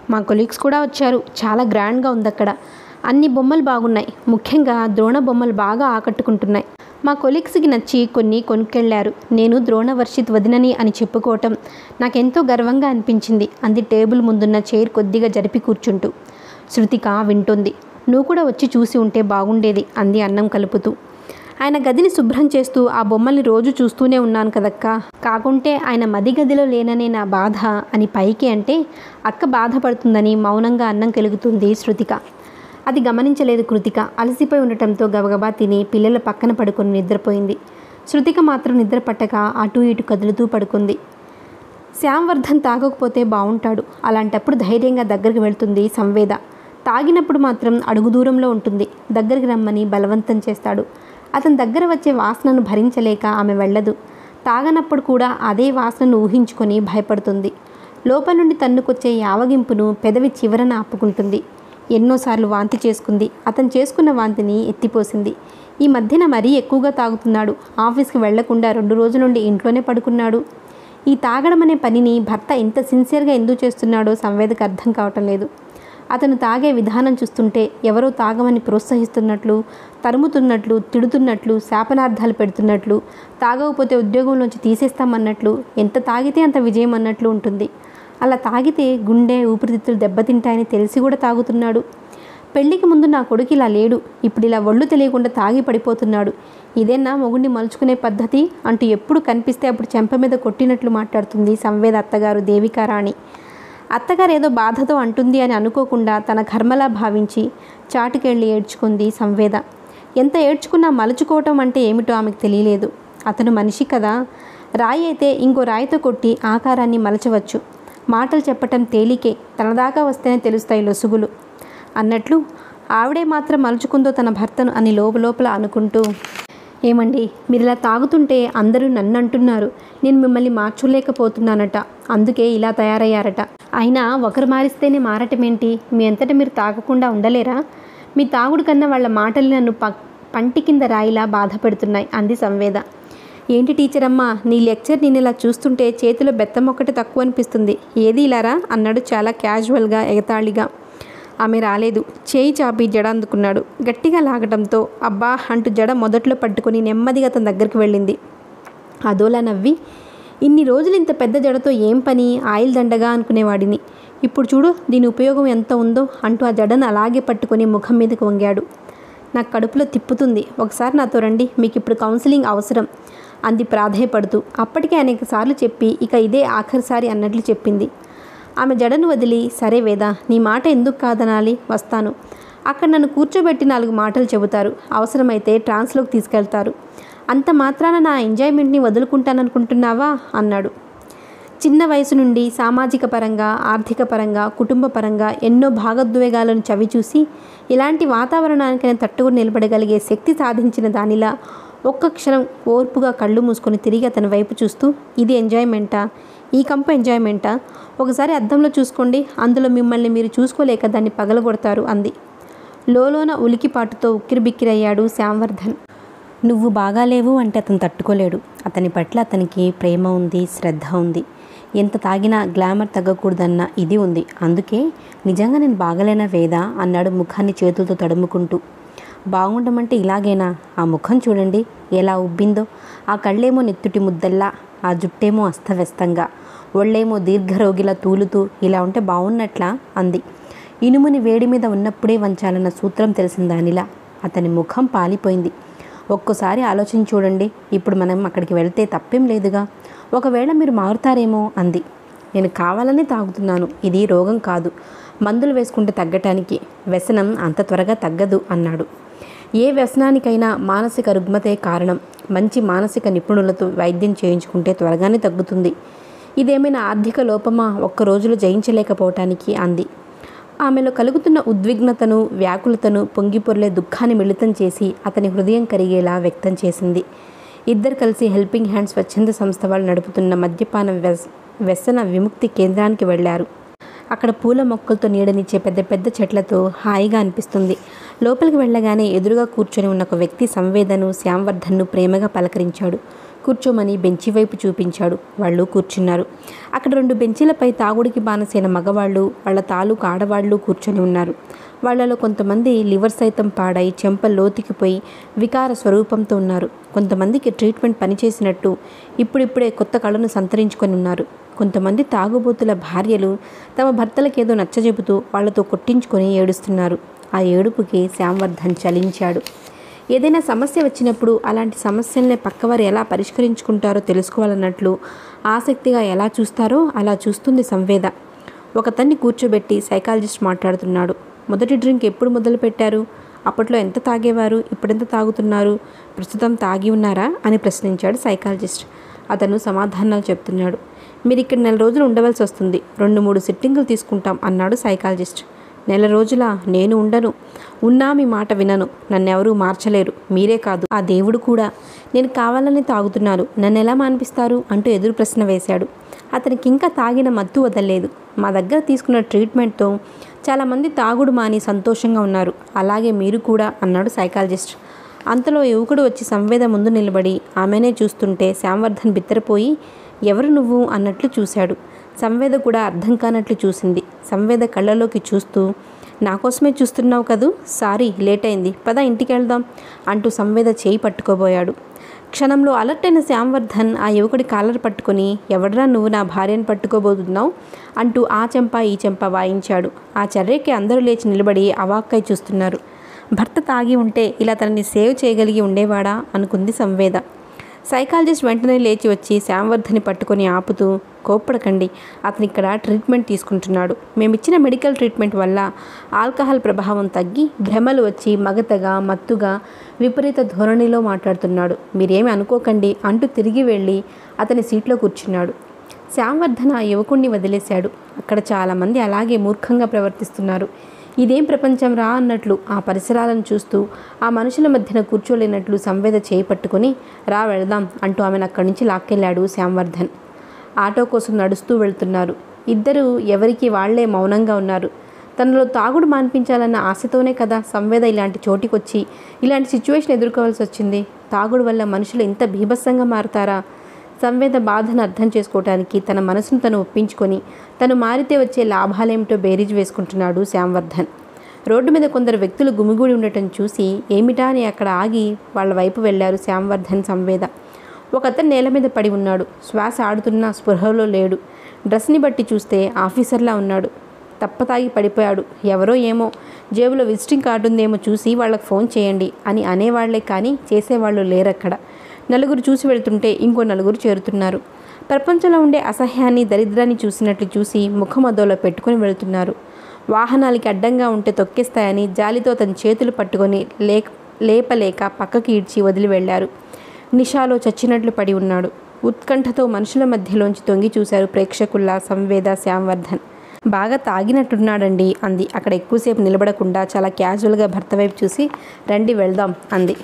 మా కొలీగ్స్ కూడా వచ్చారు చాలా గ్రాండ్గా ఉంది అక్కడ అన్ని బొమ్మలు బాగున్నాయి ముఖ్యంగా ద్రోణ బొమ్మలు బాగా ఆకట్టుకుంటున్నాయి మా కొలీగ్స్కి నచ్చి కొన్ని కొనుక్కెళ్లారు నేను ద్రోణ వర్షిత్ వదినని అని చెప్పుకోవటం నాకెంతో గర్వంగా అనిపించింది అంది టేబుల్ ముందున్న చైర్ కొద్దిగా జరిపి కూర్చుంటూ శృతిక వింటుంది నువ్వు కూడా వచ్చి చూసి ఉంటే బాగుండేది అంది అన్నం కలుపుతూ ఆయన గదిని శుభ్రం చేస్తూ ఆ బొమ్మల్ని రోజు చూస్తూనే ఉన్నాను కదక్క కాకుంటే ఆయన మది గదిలో లేననే నా బాధ అని పైకి అంటే అక్క బాధపడుతుందని మౌనంగా అన్నం కలుగుతుంది శృతిక అది గమనించలేదు కృతిక అలసిపోయి ఉండటంతో గబగబా తిని పిల్లల పక్కన పడుకొని నిద్రపోయింది శృతిక మాత్రం నిద్ర పట్టక అటు ఇటు కదులుతూ పడుకుంది శ్యామ్వర్ధన్ తాగకపోతే బాగుంటాడు అలాంటప్పుడు ధైర్యంగా దగ్గరికి వెళ్తుంది సంవేద తాగినప్పుడు మాత్రం అడుగు దూరంలో ఉంటుంది దగ్గరికి రమ్మని బలవంతం చేస్తాడు అతని దగ్గర వచ్చే వాసనను భరించలేక ఆమె వెళ్ళదు తాగనప్పుడు కూడా అదే వాసనను ఊహించుకొని భయపడుతుంది లోపల నుండి తన్నుకొచ్చే యావగింపును పెదవి చివరన ఆపుకుంటుంది ఎన్నోసార్లు వాంతి చేసుకుంది అతను చేసుకున్న వాంతిని ఎత్తిపోసింది ఈ మధ్యన మరీ ఎక్కువగా తాగుతున్నాడు ఆఫీస్కి వెళ్లకుండా రెండు రోజుల నుండి ఇంట్లోనే పడుకున్నాడు ఈ తాగడం అనే పనిని భర్త ఇంత సిన్సియర్గా ఎందుకు చేస్తున్నాడో సంవేదకు అర్థం కావటం లేదు అతను తాగే విధానం చూస్తుంటే ఎవరో తాగమని ప్రోత్సహిస్తున్నట్లు తరుముతున్నట్లు తిడుతున్నట్లు శాపనార్థాలు పెడుతున్నట్లు తాగకపోతే ఉద్యోగంలోంచి తీసేస్తామన్నట్లు ఎంత తాగితే అంత విజయం అన్నట్లు ఉంటుంది అలా తాగితే గుండె ఊపిరితిత్తులు దెబ్బతింటాయని తెలిసి కూడా తాగుతున్నాడు పెళ్లికి ముందు నా కొడుకు ఇలా లేడు ఇప్పుడు ఇలా ఒళ్ళు తెలియకుండా తాగి పడిపోతున్నాడు ఇదేనా మొగుడిని మలుచుకునే పద్ధతి అంటూ ఎప్పుడు కనిపిస్తే అప్పుడు చెంప మీద కొట్టినట్లు మాట్లాడుతుంది సంవేద అత్తగారు దేవికారాణి అత్తగారు ఏదో బాధతో అంటుంది అని అనుకోకుండా తన కర్మలా భావించి చాటుకెళ్ళి ఏడ్చుకుంది సంవేద ఎంత ఏడ్చుకున్నా మలుచుకోవటం అంటే ఏమిటో ఆమెకు తెలియలేదు అతను మనిషి కదా రాయి అయితే ఇంకో రాయితో కొట్టి ఆకారాన్ని మలచవచ్చు మాటలు చెప్పటం తేలికే తన దాకా వస్తేనే తెలుస్తాయి లొసుగులు అన్నట్లు ఆవిడే మాత్రం మలుచుకుందో తన భర్తను అని లోపల అనుకుంటూ ఏమండి మీరు ఇలా తాగుతుంటే అందరూ నన్ను అంటున్నారు నేను మిమ్మల్ని మార్చులేకపోతున్నానట అందుకే ఇలా తయారయ్యారట అయినా ఒకరు మారిస్తేనే మారటమేంటి మీ అంతటా మీరు తాగకుండా ఉండలేరా మీ తాగుడు కన్నా వాళ్ళ మాటలు నన్ను ప పంటి కింద రాయిలా బాధ పెడుతున్నాయి అంది సంవేద ఏంటి టీచర్ అమ్మా నీ లెక్చర్ నేను ఇలా చూస్తుంటే చేతిలో బెత్తం ఒక్కటి తక్కువ అనిపిస్తుంది ఏది ఇలారా అన్నాడు చాలా క్యాజువల్గా ఎగతాళిగా ఆమె రాలేదు చేయి చాపి జడ అందుకున్నాడు గట్టిగా లాగటంతో అబ్బా అంటూ జడ మొదట్లో పట్టుకొని నెమ్మదిగా తన దగ్గరికి వెళ్ళింది అదోలా నవ్వి ఇన్ని రోజులు ఇంత పెద్ద జడతో ఏం పని ఆయిల్ దండగా అనుకునేవాడిని ఇప్పుడు చూడు దీని ఉపయోగం ఎంత ఉందో అంటూ ఆ జడను అలాగే పట్టుకొని ముఖం మీదకు వంగాడు నాకు కడుపులో తిప్పుతుంది ఒకసారి నాతో రండి మీకు ఇప్పుడు కౌన్సిలింగ్ అవసరం అంది ప్రాధేయపడుతూ అప్పటికే అనేక సార్లు చెప్పి ఇక ఇదే ఆఖరిసారి అన్నట్లు చెప్పింది ఆమె జడను వదిలి సరే వేద నీ మాట ఎందుకు కాదనాలి వస్తాను అక్కడ నన్ను కూర్చోబెట్టి నాలుగు మాటలు చెబుతారు అవసరమైతే ట్రాన్స్లోకి తీసుకెళ్తారు అంత మాత్రాన నా ఎంజాయ్మెంట్ని వదులుకుంటాననుకుంటున్నావా అన్నాడు చిన్న వయసు నుండి సామాజిక పరంగా ఆర్థిక పరంగా కుటుంబ పరంగా ఎన్నో భాగోద్వేగాలను చవిచూసి ఇలాంటి వాతావరణానికైనా తట్టుకుని నిలబడగలిగే శక్తి సాధించిన దానిలా ఒక్క క్షణం ఓర్పుగా కళ్ళు మూసుకొని తిరిగి అతని వైపు చూస్తూ ఇది ఎంజాయ్మెంటా ఈ కంపు ఎంజాయ్మెంటా ఒకసారి అద్దంలో చూసుకోండి అందులో మిమ్మల్ని మీరు చూసుకోలేక దాన్ని పగలగొడతారు అంది లోలోన ఉలికిపాటుతో ఉక్కిరిబిక్కిరయ్యాడు శ్యామ్వర్ధన్ నువ్వు బాగాలేవు అంటే అతను తట్టుకోలేడు అతని పట్ల అతనికి ప్రేమ ఉంది శ్రద్ధ ఉంది ఎంత తాగినా గ్లామర్ తగ్గకూడదన్న ఇది ఉంది అందుకే నిజంగా నేను బాగలేనా వేదా అన్నాడు ముఖాన్ని చేతులతో తడుముకుంటూ బాగుండమంటే ఇలాగేనా ఆ ముఖం చూడండి ఎలా ఉబ్బిందో ఆ కళ్ళేమో నెత్తుటి ముద్దల్లా ఆ జుట్టేమో అస్తవ్యస్తంగా ఒళ్ళేమో దీర్ఘరోగిలా తూలుతూ ఇలా ఉంటే బాగున్నట్లా అంది ఇనుముని వేడి మీద ఉన్నప్పుడే వంచాలన్న సూత్రం తెలిసిన దానిలా అతని ముఖం పాలిపోయింది ఒక్కోసారి ఆలోచించి చూడండి ఇప్పుడు మనం అక్కడికి వెళ్తే తప్పేం లేదుగా ఒకవేళ మీరు మారుతారేమో అంది నేను కావాలని తాగుతున్నాను ఇది రోగం కాదు మందులు వేసుకుంటే తగ్గటానికి వ్యసనం అంత త్వరగా తగ్గదు అన్నాడు ఏ వ్యసనానికైనా మానసిక రుగ్మతే కారణం మంచి మానసిక నిపుణులతో వైద్యం చేయించుకుంటే త్వరగానే తగ్గుతుంది ఇదేమైనా ఆర్థిక లోపమా ఒక్క రోజులో జయించలేకపోవటానికి అంది ఆమెలో కలుగుతున్న ఉద్విగ్నతను వ్యాకులతను పొంగిపొర్లే దుఃఖాన్ని మిళితం చేసి అతని హృదయం కరిగేలా వ్యక్తం చేసింది ఇద్దరు కలిసి హెల్పింగ్ హ్యాండ్ స్వచ్ఛంద సంస్థ వాళ్ళు నడుపుతున్న మద్యపాన వ్యస్ వ్యసన విముక్తి కేంద్రానికి వెళ్ళారు అక్కడ పూల మొక్కలతో నీడనిచ్చే పెద్ద పెద్ద చెట్లతో హాయిగా అనిపిస్తుంది లోపలికి వెళ్ళగానే ఎదురుగా కూర్చొని ఉన్న ఒక వ్యక్తి సంవేదను శ్యామ్వర్ధన్ను ప్రేమగా పలకరించాడు కూర్చోమని బెంచి వైపు చూపించాడు వాళ్ళు కూర్చున్నారు అక్కడ రెండు బెంచీలపై తాగుడికి బానసైన మగవాళ్ళు వాళ్ళ తాలూకు ఆడవాళ్ళు కూర్చొని ఉన్నారు వాళ్ళలో కొంతమంది లివర్ సైతం పాడై చెంప లోతుకిపోయి వికార స్వరూపంతో ఉన్నారు కొంతమందికి ట్రీట్మెంట్ పనిచేసినట్టు ఇప్పుడిప్పుడే కొత్త కళను సంతరించుకొని ఉన్నారు కొంతమంది తాగుబోతుల భార్యలు తమ భర్తలకేదో నచ్చజెబుతూ వాళ్లతో కొట్టించుకొని ఏడుస్తున్నారు ఆ ఏడుపుకి శ్యామవర్ధన్ చలించాడు ఏదైనా సమస్య వచ్చినప్పుడు అలాంటి సమస్యల్ని పక్కవారు ఎలా పరిష్కరించుకుంటారో తెలుసుకోవాలన్నట్లు ఆసక్తిగా ఎలా చూస్తారో అలా చూస్తుంది సంవేద ఒకతన్ని కూర్చోబెట్టి సైకాలజిస్ట్ మాట్లాడుతున్నాడు మొదటి డ్రింక్ ఎప్పుడు మొదలు పెట్టారు అప్పట్లో ఎంత తాగేవారు ఇప్పుడెంత తాగుతున్నారు ప్రస్తుతం తాగి ఉన్నారా అని ప్రశ్నించాడు సైకాలజిస్ట్ అతను సమాధానాలు చెప్తున్నాడు మీరు ఇక్కడ నెల రోజులు ఉండవలసి వస్తుంది రెండు మూడు సిట్టింగులు తీసుకుంటాం అన్నాడు సైకాలజిస్ట్ నెల రోజుల నేను ఉండను ఉన్నా మీ మాట వినను నన్నెవరూ మార్చలేరు మీరే కాదు ఆ దేవుడు కూడా నేను కావాలని తాగుతున్నాను నన్ను ఎలా మాన్పిస్తారు అంటూ ఎదురు ప్రశ్న వేశాడు అతనికి ఇంకా తాగిన మత్తు వదలలేదు మా దగ్గర తీసుకున్న ట్రీట్మెంట్తో చాలామంది తాగుడు మాని సంతోషంగా ఉన్నారు అలాగే మీరు కూడా అన్నాడు సైకాలజిస్ట్ అంతలో యువకుడు వచ్చి సంవేద ముందు నిలబడి ఆమెనే చూస్తుంటే శ్యామవర్ధన్ బిత్తరపోయి ఎవరు నువ్వు అన్నట్లు చూశాడు సంవేద కూడా అర్థం కానట్లు చూసింది సంవేద కళ్ళలోకి చూస్తూ నా కోసమే చూస్తున్నావు కదూ సారీ లేట్ అయింది పద ఇంటికి వెళ్దాం అంటూ సంవేద చేయి పట్టుకోబోయాడు క్షణంలో అలర్ట్ అయిన శ్యామవర్ధన్ ఆ యువకుడి కాలర్ పట్టుకొని ఎవడరా నువ్వు నా భార్యను పట్టుకోబోతున్నావు అంటూ ఆ చెంప ఈ చెంప వాయించాడు ఆ చర్యకి అందరూ లేచి నిలబడి అవాక్కై చూస్తున్నారు భర్త తాగి ఉంటే ఇలా తనని సేవ్ చేయగలిగి ఉండేవాడా అనుకుంది సంవేద సైకాలజిస్ట్ వెంటనే లేచి వచ్చి శ్యామవర్ధని పట్టుకొని ఆపుతూ కోప్పడకండి అతను ఇక్కడ ట్రీట్మెంట్ తీసుకుంటున్నాడు మేమిచ్చిన మెడికల్ ట్రీట్మెంట్ వల్ల ఆల్కహాల్ ప్రభావం తగ్గి భ్రమలు వచ్చి మగతగా మత్తుగా విపరీత ధోరణిలో మాట్లాడుతున్నాడు మీరేమి అనుకోకండి అంటూ తిరిగి వెళ్ళి అతని సీట్లో కూర్చున్నాడు శ్యామవర్ధన ఆ యువకుణ్ణి వదిలేశాడు అక్కడ చాలామంది అలాగే మూర్ఖంగా ప్రవర్తిస్తున్నారు ఇదేం ప్రపంచం రా అన్నట్లు ఆ పరిసరాలను చూస్తూ ఆ మనుషుల మధ్యన కూర్చోలేనట్లు సంవేద చేయి పట్టుకొని రా వెళదాం అంటూ ఆమెను అక్కడి నుంచి లాక్కెళ్ళాడు శ్యామవర్ధన్ ఆటో కోసం నడుస్తూ వెళ్తున్నారు ఇద్దరు ఎవరికి వాళ్లే మౌనంగా ఉన్నారు తనలో తాగుడు మాన్పించాలన్న ఆశతోనే కదా సంవేద ఇలాంటి చోటికొచ్చి ఇలాంటి సిచ్యువేషన్ ఎదుర్కోవాల్సి వచ్చింది తాగుడు వల్ల మనుషులు ఇంత బీభత్సంగా మారుతారా సంవేద బాధను అర్థం చేసుకోవటానికి తన మనసును తను ఒప్పించుకొని తను మారితే వచ్చే లాభాలేమిటో బేరీజ్ వేసుకుంటున్నాడు శ్యామవర్ధన్ రోడ్డు మీద కొందరు వ్యక్తులు గుమిగూడి ఉండటం చూసి ఏమిటా అని అక్కడ ఆగి వాళ్ళ వైపు వెళ్ళారు శ్యామవర్ధన్ సంవేద ఒకతను నేల మీద పడి ఉన్నాడు శ్వాస ఆడుతున్న స్పృహలో లేడు డ్రెస్ని బట్టి చూస్తే ఆఫీసర్లా ఉన్నాడు తప్పతాగి పడిపోయాడు ఎవరో ఏమో జేబులో విజిటింగ్ కార్డు ఉందేమో చూసి వాళ్ళకి ఫోన్ చేయండి అని అనేవాళ్లే కానీ చేసేవాళ్ళు లేరక్కడ నలుగురు చూసి వెళ్తుంటే ఇంకో నలుగురు చేరుతున్నారు ప్రపంచంలో ఉండే అసహ్యాన్ని దరిద్రాన్ని చూసినట్లు చూసి ముఖమదోలో పెట్టుకుని వెళుతున్నారు వాహనాలకి అడ్డంగా ఉంటే తొక్కేస్తాయని జాలితో తన చేతులు పట్టుకొని లేక లేపలేక పక్కకి ఈడ్చి వదిలి వెళ్ళారు నిషాలో చచ్చినట్లు పడి ఉన్నాడు ఉత్కంఠతో మనుషుల మధ్యలోంచి తొంగి చూశారు ప్రేక్షకుల్లా సంవేద శ్యామవర్ధన్ బాగా తాగినట్టున్నాడండి అంది అక్కడ ఎక్కువసేపు నిలబడకుండా చాలా క్యాజువల్గా భర్త వైపు చూసి రండి వెళ్దాం అంది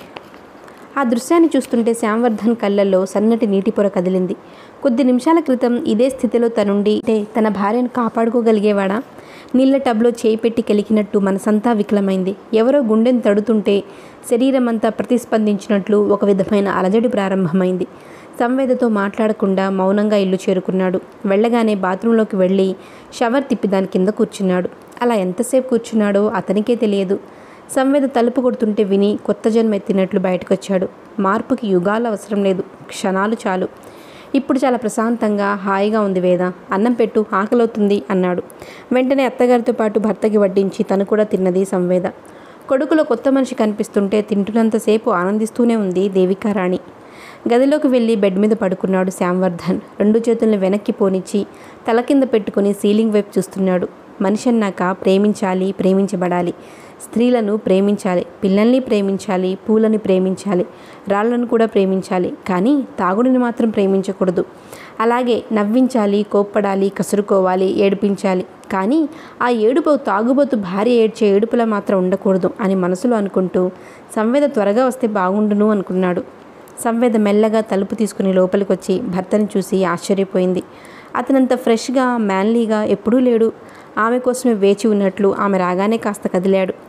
ఆ దృశ్యాన్ని చూస్తుంటే శ్యామవర్ధన్ కళ్ళల్లో సన్నటి నీటి పొర కదిలింది కొద్ది నిమిషాల క్రితం ఇదే స్థితిలో తనుండి అంటే తన భార్యను కాపాడుకోగలిగేవాడా నీళ్ళ టబ్లో చేయి పెట్టి కెలికినట్టు మనసంతా వికలమైంది ఎవరో గుండెను తడుతుంటే శరీరం అంతా ప్రతిస్పందించినట్లు ఒక విధమైన అలజడి ప్రారంభమైంది సంవేదతో మాట్లాడకుండా మౌనంగా ఇల్లు చేరుకున్నాడు వెళ్ళగానే బాత్రూంలోకి వెళ్ళి షవర్ తిప్పి దాని కింద కూర్చున్నాడు అలా ఎంతసేపు కూర్చున్నాడో అతనికే తెలియదు సంవేద తలుపు కొడుతుంటే విని కొత్త జన్మ ఎత్తినట్లు బయటకొచ్చాడు మార్పుకి యుగాలు అవసరం లేదు క్షణాలు చాలు ఇప్పుడు చాలా ప్రశాంతంగా హాయిగా ఉంది వేద అన్నం పెట్టు ఆకలవుతుంది అన్నాడు వెంటనే అత్తగారితో పాటు భర్తకి వడ్డించి తను కూడా తిన్నది సంవేద కొడుకులో కొత్త మనిషి కనిపిస్తుంటే తింటున్నంతసేపు ఆనందిస్తూనే ఉంది దేవికారాణి గదిలోకి వెళ్ళి బెడ్ మీద పడుకున్నాడు శ్యామవర్ధన్ రెండు చేతుల్ని వెనక్కి పోనిచ్చి తల కింద పెట్టుకుని సీలింగ్ వైపు చూస్తున్నాడు మనిషి అన్నాక ప్రేమించాలి ప్రేమించబడాలి స్త్రీలను ప్రేమించాలి పిల్లల్ని ప్రేమించాలి పూలని ప్రేమించాలి రాళ్లను కూడా ప్రేమించాలి కానీ తాగుడిని మాత్రం ప్రేమించకూడదు అలాగే నవ్వించాలి కోప్పడాలి కసురుకోవాలి ఏడిపించాలి కానీ ఆ ఏడుపు తాగుబోతు భార్య ఏడ్చే ఏడుపులా మాత్రం ఉండకూడదు అని మనసులో అనుకుంటూ సంవేద త్వరగా వస్తే బాగుండును అనుకున్నాడు సంవేద మెల్లగా తలుపు తీసుకుని లోపలికి వచ్చి భర్తని చూసి ఆశ్చర్యపోయింది అతనంత ఫ్రెష్గా మ్యాన్లీగా ఎప్పుడూ లేడు ఆమె కోసమే వేచి ఉన్నట్లు ఆమె రాగానే కాస్త కదిలాడు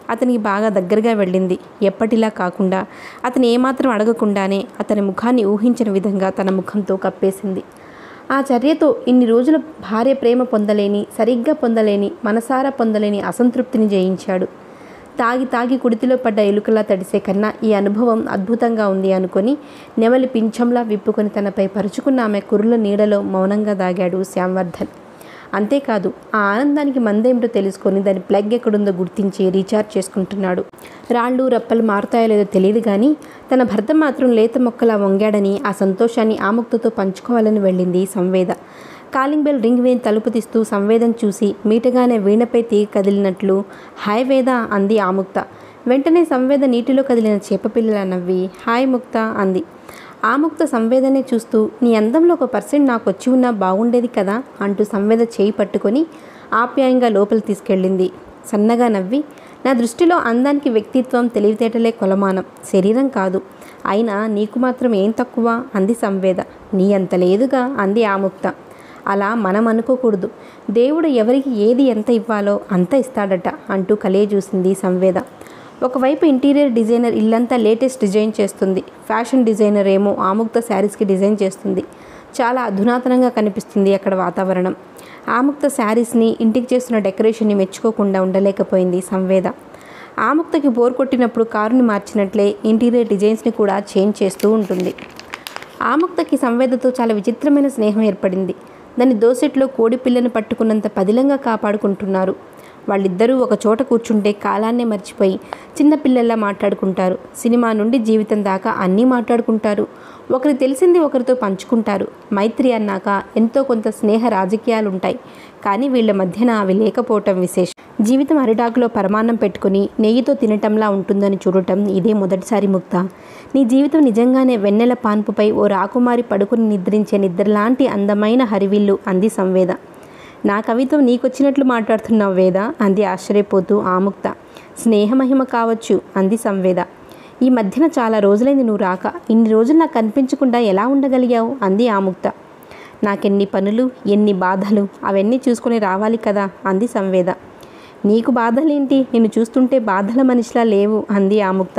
అతనికి బాగా దగ్గరగా వెళ్ళింది ఎప్పటిలా కాకుండా అతను ఏమాత్రం అడగకుండానే అతని ముఖాన్ని ఊహించిన విధంగా తన ముఖంతో కప్పేసింది ఆ చర్యతో ఇన్ని రోజుల భార్య ప్రేమ పొందలేని సరిగ్గా పొందలేని మనసారా పొందలేని అసంతృప్తిని జయించాడు తాగి తాగి కుడితిలో పడ్డ ఎలుకలా తడిసే కన్నా ఈ అనుభవం అద్భుతంగా ఉంది అనుకొని నెమలి పింఛంలా విప్పుకొని తనపై పరుచుకున్న ఆమె కురుల నీడలో మౌనంగా దాగాడు శ్యాంవర్ధన్ అంతేకాదు ఆ ఆనందానికి మందేమిటో తెలుసుకొని దాని ప్లగ్ ఎక్కడుందో గుర్తించి రీఛార్జ్ చేసుకుంటున్నాడు రాళ్ళు రప్పలు మారుతాయో లేదో తెలియదు కానీ తన భర్త మాత్రం లేత మొక్కలా వంగాడని ఆ సంతోషాన్ని ఆముక్తతో పంచుకోవాలని వెళ్ళింది సంవేద కాలింగ్ బెల్ రింగ్ వేని తలుపు తీస్తూ సంవేదం చూసి మీటగానే వీణపై తీగ కదిలినట్లు హాయ్ వేద అంది ఆముక్త వెంటనే సంవేద నీటిలో కదిలిన చేపపిల్లల నవ్వి హాయ్ ముక్త అంది ఆముక్త సంవేదనే చూస్తూ నీ అందంలో ఒక పర్సెంట్ నాకు వచ్చి ఉన్నా బాగుండేది కదా అంటూ సంవేద చేయి పట్టుకొని ఆప్యాయంగా లోపల తీసుకెళ్ళింది సన్నగా నవ్వి నా దృష్టిలో అందానికి వ్యక్తిత్వం తెలివితేటలే కొలమానం శరీరం కాదు అయినా నీకు మాత్రం ఏం తక్కువ అంది సంవేద నీ అంత లేదుగా అంది ఆముక్త అలా మనం అనుకోకూడదు దేవుడు ఎవరికి ఏది ఎంత ఇవ్వాలో అంత ఇస్తాడట అంటూ కలే చూసింది సంవేద ఒకవైపు ఇంటీరియర్ డిజైనర్ ఇల్లంతా లేటెస్ట్ డిజైన్ చేస్తుంది ఫ్యాషన్ డిజైనర్ ఏమో ఆముక్త శారీస్కి డిజైన్ చేస్తుంది చాలా అధునాతనంగా కనిపిస్తుంది అక్కడ వాతావరణం ఆముక్త శారీస్ని ఇంటికి చేస్తున్న డెకరేషన్ని మెచ్చుకోకుండా ఉండలేకపోయింది సంవేద ఆముక్తకి బోర్ కొట్టినప్పుడు కారుని మార్చినట్లే ఇంటీరియర్ డిజైన్స్ని కూడా చేంజ్ చేస్తూ ఉంటుంది ఆముక్తకి సంవేదతో చాలా విచిత్రమైన స్నేహం ఏర్పడింది దాని దోసెట్లో కోడి పిల్లను పట్టుకున్నంత పదిలంగా కాపాడుకుంటున్నారు వాళ్ళిద్దరూ ఒక చోట కూర్చుంటే కాలాన్నే మర్చిపోయి చిన్నపిల్లల్లా మాట్లాడుకుంటారు సినిమా నుండి జీవితం దాకా అన్నీ మాట్లాడుకుంటారు ఒకరికి తెలిసింది ఒకరితో పంచుకుంటారు మైత్రి అన్నాక ఎంతో కొంత స్నేహ రాజకీయాలు ఉంటాయి కానీ వీళ్ళ మధ్యన అవి లేకపోవటం విశేషం జీవితం అరిటాకులో పరమాన్నం పెట్టుకుని నెయ్యితో తినటంలా ఉంటుందని చూడటం ఇదే మొదటిసారి ముక్త నీ జీవితం నిజంగానే వెన్నెల పాన్పుపై ఓ రాకుమారి పడుకుని నిద్రించే నిద్రలాంటి అందమైన హరివిల్లు అంది సంవేద నా కవిత్వం నీకొచ్చినట్లు మాట్లాడుతున్నావు వేద అంది ఆశ్చర్యపోతూ ఆముక్త స్నేహమహిమ కావచ్చు అంది సంవేద ఈ మధ్యన చాలా రోజులైంది నువ్వు రాక ఇన్ని రోజులు నాకు కనిపించకుండా ఎలా ఉండగలిగావు అంది ఆముక్త నాకెన్ని పనులు ఎన్ని బాధలు అవన్నీ చూసుకొని రావాలి కదా అంది సంవేద నీకు బాధలేంటి నిన్ను చూస్తుంటే బాధల మనిషిలా లేవు అంది ఆముక్త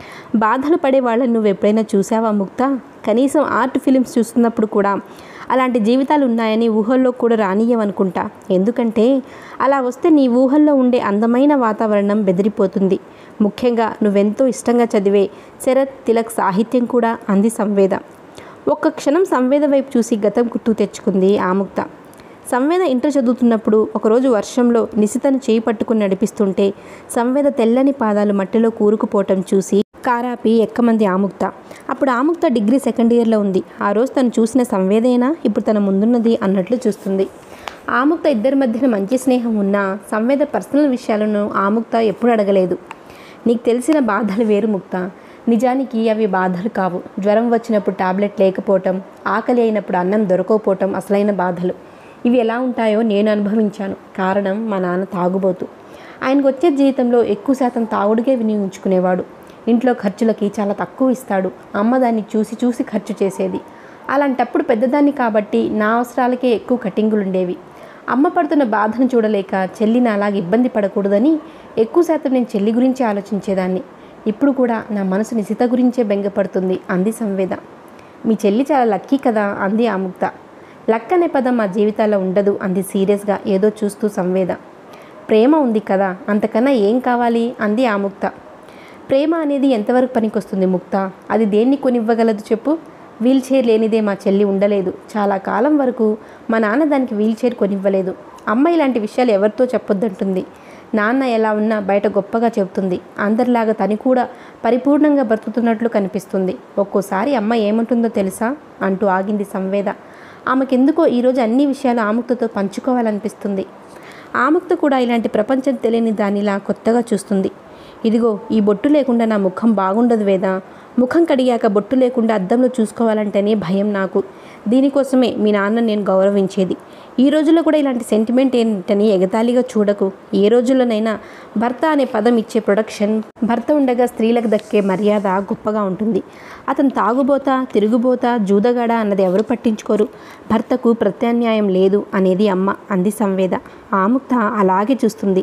బాధలు పడే వాళ్ళని నువ్వు ఎప్పుడైనా చూసావా ముక్త కనీసం ఆర్ట్ ఫిలిమ్స్ చూస్తున్నప్పుడు కూడా అలాంటి జీవితాలు ఉన్నాయని ఊహల్లో కూడా రానియవనుకుంటా ఎందుకంటే అలా వస్తే నీ ఊహల్లో ఉండే అందమైన వాతావరణం బెదిరిపోతుంది ముఖ్యంగా నువ్వెంతో ఇష్టంగా చదివే శరత్ తిలక్ సాహిత్యం కూడా అంది సంవేద ఒక్క క్షణం సంవేద వైపు చూసి గతం గుర్తు తెచ్చుకుంది ఆముక్త సంవేద ఇంటర్ చదువుతున్నప్పుడు ఒకరోజు వర్షంలో నిశితను చేయి పట్టుకుని నడిపిస్తుంటే సంవేద తెల్లని పాదాలు మట్టిలో కూరుకుపోవటం చూసి కారాపి ఎక్కమంది ఆముక్త అప్పుడు ఆముక్త డిగ్రీ సెకండ్ ఇయర్లో ఉంది ఆ రోజు తను చూసిన సంవేదేనా ఇప్పుడు తన ముందున్నది అన్నట్లు చూస్తుంది ఆముక్త ఇద్దరి మధ్యన మంచి స్నేహం ఉన్నా సంవేద పర్సనల్ విషయాలను ఆముక్త ఎప్పుడు అడగలేదు నీకు తెలిసిన బాధలు వేరు ముక్త నిజానికి అవి బాధలు కావు జ్వరం వచ్చినప్పుడు టాబ్లెట్ లేకపోవటం ఆకలి అయినప్పుడు అన్నం దొరకకపోవటం అసలైన బాధలు ఇవి ఎలా ఉంటాయో నేను అనుభవించాను కారణం మా నాన్న తాగుబోతు ఆయనకు వచ్చే జీవితంలో ఎక్కువ శాతం తాగుడుగే వినియోగించుకునేవాడు ఇంట్లో ఖర్చులకి చాలా తక్కువ ఇస్తాడు అమ్మ దాన్ని చూసి చూసి ఖర్చు చేసేది అలాంటప్పుడు పెద్దదాన్ని కాబట్టి నా అవసరాలకే ఎక్కువ కటింగులు ఉండేవి అమ్మ పడుతున్న బాధను చూడలేక చెల్లిని అలాగ ఇబ్బంది పడకూడదని ఎక్కువ శాతం నేను చెల్లి గురించి ఆలోచించేదాన్ని ఇప్పుడు కూడా నా మనసు నిశిత గురించే బెంగపడుతుంది అంది సంవేద మీ చెల్లి చాలా లక్కీ కదా అంది ఆముక్త లక్ అనే పదం మా జీవితాల్లో ఉండదు అంది సీరియస్గా ఏదో చూస్తూ సంవేద ప్రేమ ఉంది కదా అంతకన్నా ఏం కావాలి అంది ఆముక్త ప్రేమ అనేది ఎంతవరకు పనికొస్తుంది ముక్త అది దేన్ని కొనివ్వగలదు చెప్పు వీల్ చైర్ లేనిదే మా చెల్లి ఉండలేదు చాలా కాలం వరకు మా నాన్న దానికి వీల్ చైర్ కొనివ్వలేదు అమ్మ ఇలాంటి విషయాలు ఎవరితో చెప్పొద్దంటుంది నాన్న ఎలా ఉన్నా బయట గొప్పగా చెబుతుంది అందరిలాగా తను కూడా పరిపూర్ణంగా బ్రతుకుతున్నట్లు కనిపిస్తుంది ఒక్కోసారి అమ్మ ఏమంటుందో తెలుసా అంటూ ఆగింది సంవేద ఆమెకెందుకో ఈరోజు అన్ని విషయాలు ఆముక్తతో పంచుకోవాలనిపిస్తుంది ఆముక్త కూడా ఇలాంటి ప్రపంచం తెలియని దానిలా కొత్తగా చూస్తుంది ఇదిగో ఈ బొట్టు లేకుండా నా ముఖం బాగుండదు వేదా ముఖం కడిగాక బొట్టు లేకుండా అద్దంలో చూసుకోవాలంటేనే భయం నాకు దీనికోసమే మీ నాన్న నేను గౌరవించేది ఈ రోజుల్లో కూడా ఇలాంటి సెంటిమెంట్ ఏంటని ఎగతాళిగా చూడకు ఏ రోజుల్లోనైనా భర్త అనే పదం ఇచ్చే ప్రొడక్షన్ భర్త ఉండగా స్త్రీలకు దక్కే మర్యాద గొప్పగా ఉంటుంది అతను తాగుబోతా తిరుగుబోతా జూదగాడ అన్నది ఎవరు పట్టించుకోరు భర్తకు ప్రత్యామ్నాయం లేదు అనేది అమ్మ అంది సంవేద ఆముక్త అలాగే చూస్తుంది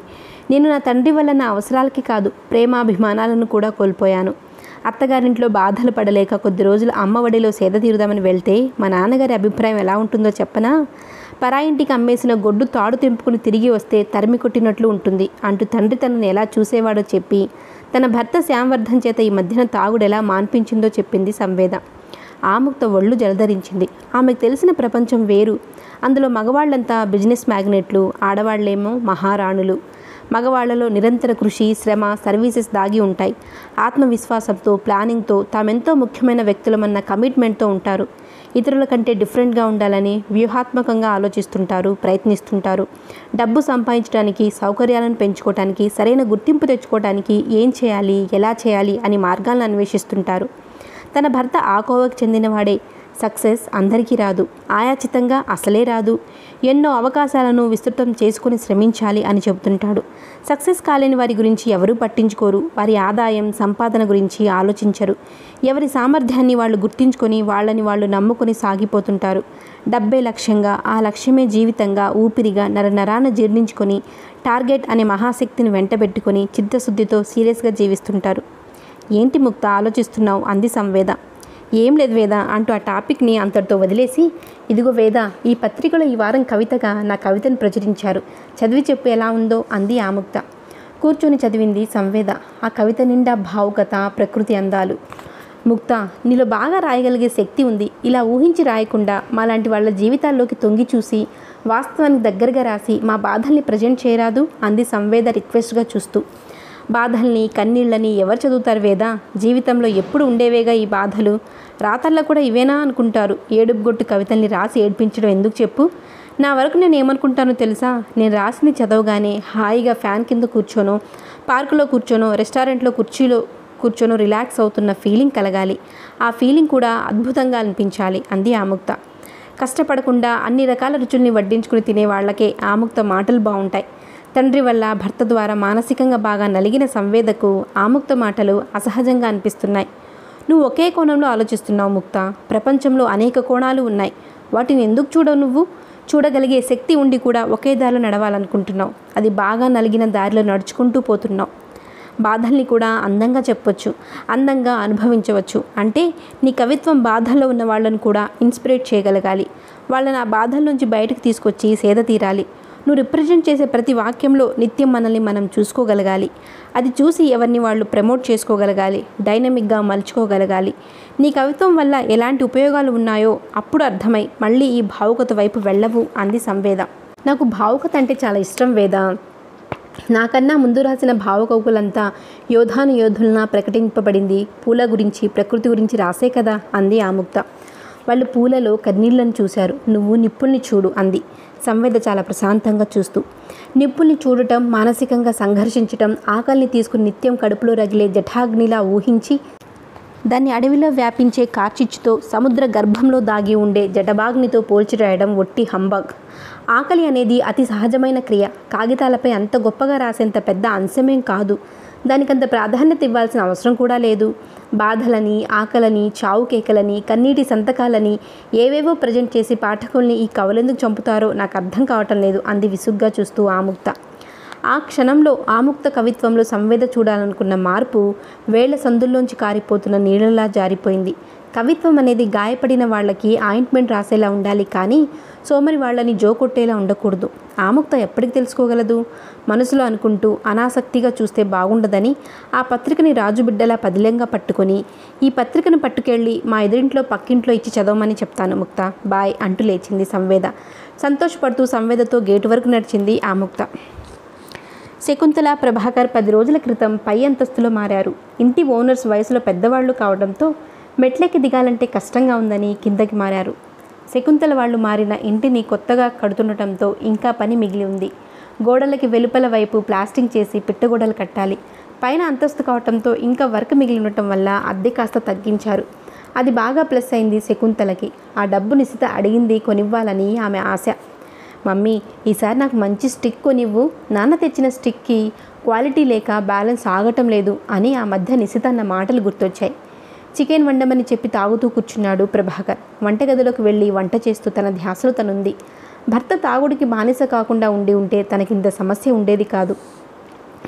నేను నా తండ్రి వల్ల నా అవసరాలకి కాదు ప్రేమాభిమానాలను కూడా కోల్పోయాను అత్తగారింట్లో బాధలు పడలేక కొద్ది రోజులు అమ్మఒడిలో సేద తీరుదామని వెళ్తే మా నాన్నగారి అభిప్రాయం ఎలా ఉంటుందో చెప్పనా పరాయింటికి అమ్మేసిన గొడ్డు తాడు తెంపుకుని తిరిగి వస్తే తరిమి కొట్టినట్లు ఉంటుంది అంటూ తండ్రి తనని ఎలా చూసేవాడో చెప్పి తన భర్త శ్యాంవర్ధన్ చేత ఈ మధ్యన తాగుడు ఎలా మాన్పించిందో చెప్పింది సంవేద ఆమెతో ఒళ్ళు జలధరించింది ఆమెకు తెలిసిన ప్రపంచం వేరు అందులో మగవాళ్ళంతా బిజినెస్ మ్యాగ్నెట్లు ఆడవాళ్లేమో మహారాణులు మగవాళ్లలో నిరంతర కృషి శ్రమ సర్వీసెస్ దాగి ఉంటాయి ఆత్మవిశ్వాసంతో ప్లానింగ్తో తామెంతో ముఖ్యమైన వ్యక్తులమన్న కమిట్మెంట్తో ఉంటారు ఇతరుల కంటే డిఫరెంట్గా ఉండాలని వ్యూహాత్మకంగా ఆలోచిస్తుంటారు ప్రయత్నిస్తుంటారు డబ్బు సంపాదించడానికి సౌకర్యాలను పెంచుకోవడానికి సరైన గుర్తింపు తెచ్చుకోవడానికి ఏం చేయాలి ఎలా చేయాలి అని మార్గాలను అన్వేషిస్తుంటారు తన భర్త ఆ కోవకు చెందినవాడే సక్సెస్ అందరికీ రాదు ఆయాచితంగా అసలే రాదు ఎన్నో అవకాశాలను విస్తృతం చేసుకుని శ్రమించాలి అని చెబుతుంటాడు సక్సెస్ కాలేని వారి గురించి ఎవరూ పట్టించుకోరు వారి ఆదాయం సంపాదన గురించి ఆలోచించరు ఎవరి సామర్థ్యాన్ని వాళ్ళు గుర్తించుకొని వాళ్ళని వాళ్ళు నమ్ముకొని సాగిపోతుంటారు డబ్బే లక్ష్యంగా ఆ లక్ష్యమే జీవితంగా ఊపిరిగా నరనరాన జీర్ణించుకొని టార్గెట్ అనే మహాశక్తిని వెంటబెట్టుకొని చిత్తశుద్ధితో సీరియస్గా జీవిస్తుంటారు ఏంటి ముక్త ఆలోచిస్తున్నావు అంది సంవేద ఏం లేదు వేద అంటూ ఆ టాపిక్ని అంతటితో వదిలేసి ఇదిగో వేద ఈ పత్రికలో ఈ వారం కవితగా నా కవితను ప్రచురించారు చదివి చెప్పు ఎలా ఉందో అంది ఆముక్త కూర్చొని చదివింది సంవేద ఆ కవిత నిండా భావుకత ప్రకృతి అందాలు ముక్త నీలో బాగా రాయగలిగే శక్తి ఉంది ఇలా ఊహించి రాయకుండా మాలాంటి వాళ్ళ జీవితాల్లోకి తొంగి చూసి వాస్తవానికి దగ్గరగా రాసి మా బాధల్ని ప్రజెంట్ చేయరాదు అంది సంవేద రిక్వెస్ట్గా చూస్తూ బాధల్ని కన్నీళ్ళని ఎవరు చదువుతారు వేదా జీవితంలో ఎప్పుడు ఉండేవేగా ఈ బాధలు రాతల్లో కూడా ఇవేనా అనుకుంటారు ఏడుపుగొట్టు కవితల్ని రాసి ఏడ్పించడం ఎందుకు చెప్పు నా వరకు నేను ఏమనుకుంటానో తెలుసా నేను రాసింది చదవగానే హాయిగా ఫ్యాన్ కింద కూర్చోనో పార్కులో కూర్చోనో రెస్టారెంట్లో కుర్చీలో కూర్చొని రిలాక్స్ అవుతున్న ఫీలింగ్ కలగాలి ఆ ఫీలింగ్ కూడా అద్భుతంగా అనిపించాలి అంది ఆముక్త కష్టపడకుండా అన్ని రకాల రుచుల్ని వడ్డించుకుని తినే వాళ్ళకే ఆముక్త మాటలు బాగుంటాయి తండ్రి వల్ల భర్త ద్వారా మానసికంగా బాగా నలిగిన సంవేదకు ఆముక్త మాటలు అసహజంగా అనిపిస్తున్నాయి నువ్వు ఒకే కోణంలో ఆలోచిస్తున్నావు ముక్త ప్రపంచంలో అనేక కోణాలు ఉన్నాయి వాటిని ఎందుకు చూడవు నువ్వు చూడగలిగే శక్తి ఉండి కూడా ఒకే దారిలో నడవాలనుకుంటున్నావు అది బాగా నలిగిన దారిలో నడుచుకుంటూ పోతున్నావు బాధల్ని కూడా అందంగా చెప్పొచ్చు అందంగా అనుభవించవచ్చు అంటే నీ కవిత్వం బాధల్లో ఉన్న వాళ్ళని కూడా ఇన్స్పిరేట్ చేయగలగాలి వాళ్ళని ఆ బాధల నుంచి బయటకు తీసుకొచ్చి సేద తీరాలి నువ్వు రిప్రజెంట్ చేసే ప్రతి వాక్యంలో నిత్యం మనల్ని మనం చూసుకోగలగాలి అది చూసి ఎవరిని వాళ్ళు ప్రమోట్ చేసుకోగలగాలి డైనమిక్గా మలుచుకోగలగాలి నీ కవిత్వం వల్ల ఎలాంటి ఉపయోగాలు ఉన్నాయో అప్పుడు అర్థమై మళ్ళీ ఈ భావుకత వైపు వెళ్ళవు అంది సంవేద నాకు భావుకత అంటే చాలా ఇష్టం వేద నాకన్నా ముందు రాసిన భావకౌకులంతా యోధాను యోధులన ప్రకటింపబడింది పూల గురించి ప్రకృతి గురించి రాసే కదా అంది ఆముక్త వాళ్ళు పూలలో కన్నీళ్లను చూశారు నువ్వు నిప్పుల్ని చూడు అంది సంవేద చాలా ప్రశాంతంగా చూస్తూ నిప్పుల్ని చూడటం మానసికంగా సంఘర్షించటం ఆకలిని తీసుకుని నిత్యం కడుపులో రగిలే జఠాగ్నిలా ఊహించి దాన్ని అడవిలో వ్యాపించే కార్చిచ్చుతో సముద్ర గర్భంలో దాగి ఉండే జటబాగ్నితో పోల్చి రాయడం ఒట్టి హంబగ్ ఆకలి అనేది అతి సహజమైన క్రియ కాగితాలపై అంత గొప్పగా రాసేంత పెద్ద అంశమేం కాదు దానికంత ప్రాధాన్యత ఇవ్వాల్సిన అవసరం కూడా లేదు బాధలని ఆకలని చావు కేకలని కన్నీటి సంతకాలని ఏవేవో ప్రజెంట్ చేసి పాఠకుల్ని ఈ కవులెందుకు చంపుతారో నాకు అర్థం కావటం లేదు అంది విసుగ్గా చూస్తూ ఆముక్త ఆ క్షణంలో ఆముక్త కవిత్వంలో సంవేద చూడాలనుకున్న మార్పు వేళ్ల సందుల్లోంచి కారిపోతున్న నీళ్ళలా జారిపోయింది కవిత్వం అనేది గాయపడిన వాళ్ళకి ఆయింట్మెంట్ రాసేలా ఉండాలి కానీ సోమరి వాళ్ళని జోకొట్టేలా ఉండకూడదు ఆముక్త ఎప్పటికి తెలుసుకోగలదు మనసులో అనుకుంటూ అనాసక్తిగా చూస్తే బాగుండదని ఆ పత్రికని రాజుబిడ్డలా పదిలంగా పట్టుకొని ఈ పత్రికను పట్టుకెళ్ళి మా ఎదురింట్లో పక్కింట్లో ఇచ్చి చదవమని చెప్తాను ముక్త బాయ్ అంటూ లేచింది సంవేద సంతోషపడుతూ సంవేదతో గేటు వరకు నడిచింది ఆ ముక్త శకుంతల ప్రభాకర్ పది రోజుల క్రితం పై అంతస్తులో మారారు ఇంటి ఓనర్స్ వయసులో పెద్దవాళ్ళు కావడంతో మెట్లెక్కి దిగాలంటే కష్టంగా ఉందని కిందకి మారారు శకుంతల వాళ్ళు మారిన ఇంటిని కొత్తగా కడుతుండటంతో ఇంకా పని మిగిలి ఉంది గోడలకి వెలుపల వైపు ప్లాస్టింగ్ చేసి పిట్టగోడలు కట్టాలి పైన అంతస్తు కావటంతో ఇంకా వర్క్ మిగిలి ఉండటం వల్ల అద్దె కాస్త తగ్గించారు అది బాగా ప్లస్ అయింది శకుంతలకి ఆ డబ్బు నిశిత అడిగింది కొనివ్వాలని ఆమె ఆశ మమ్మీ ఈసారి నాకు మంచి స్టిక్ కొనివ్వు నాన్న తెచ్చిన స్టిక్కి క్వాలిటీ లేక బ్యాలెన్స్ ఆగటం లేదు అని ఆ మధ్య నిశిత అన్న మాటలు గుర్తొచ్చాయి చికెన్ వండమని చెప్పి తాగుతూ కూర్చున్నాడు ప్రభాకర్ వంటగదిలోకి వెళ్ళి వంట చేస్తూ తన ధ్యాసలో తనుంది భర్త తాగుడికి బానిస కాకుండా ఉండి ఉంటే తనకింత సమస్య ఉండేది కాదు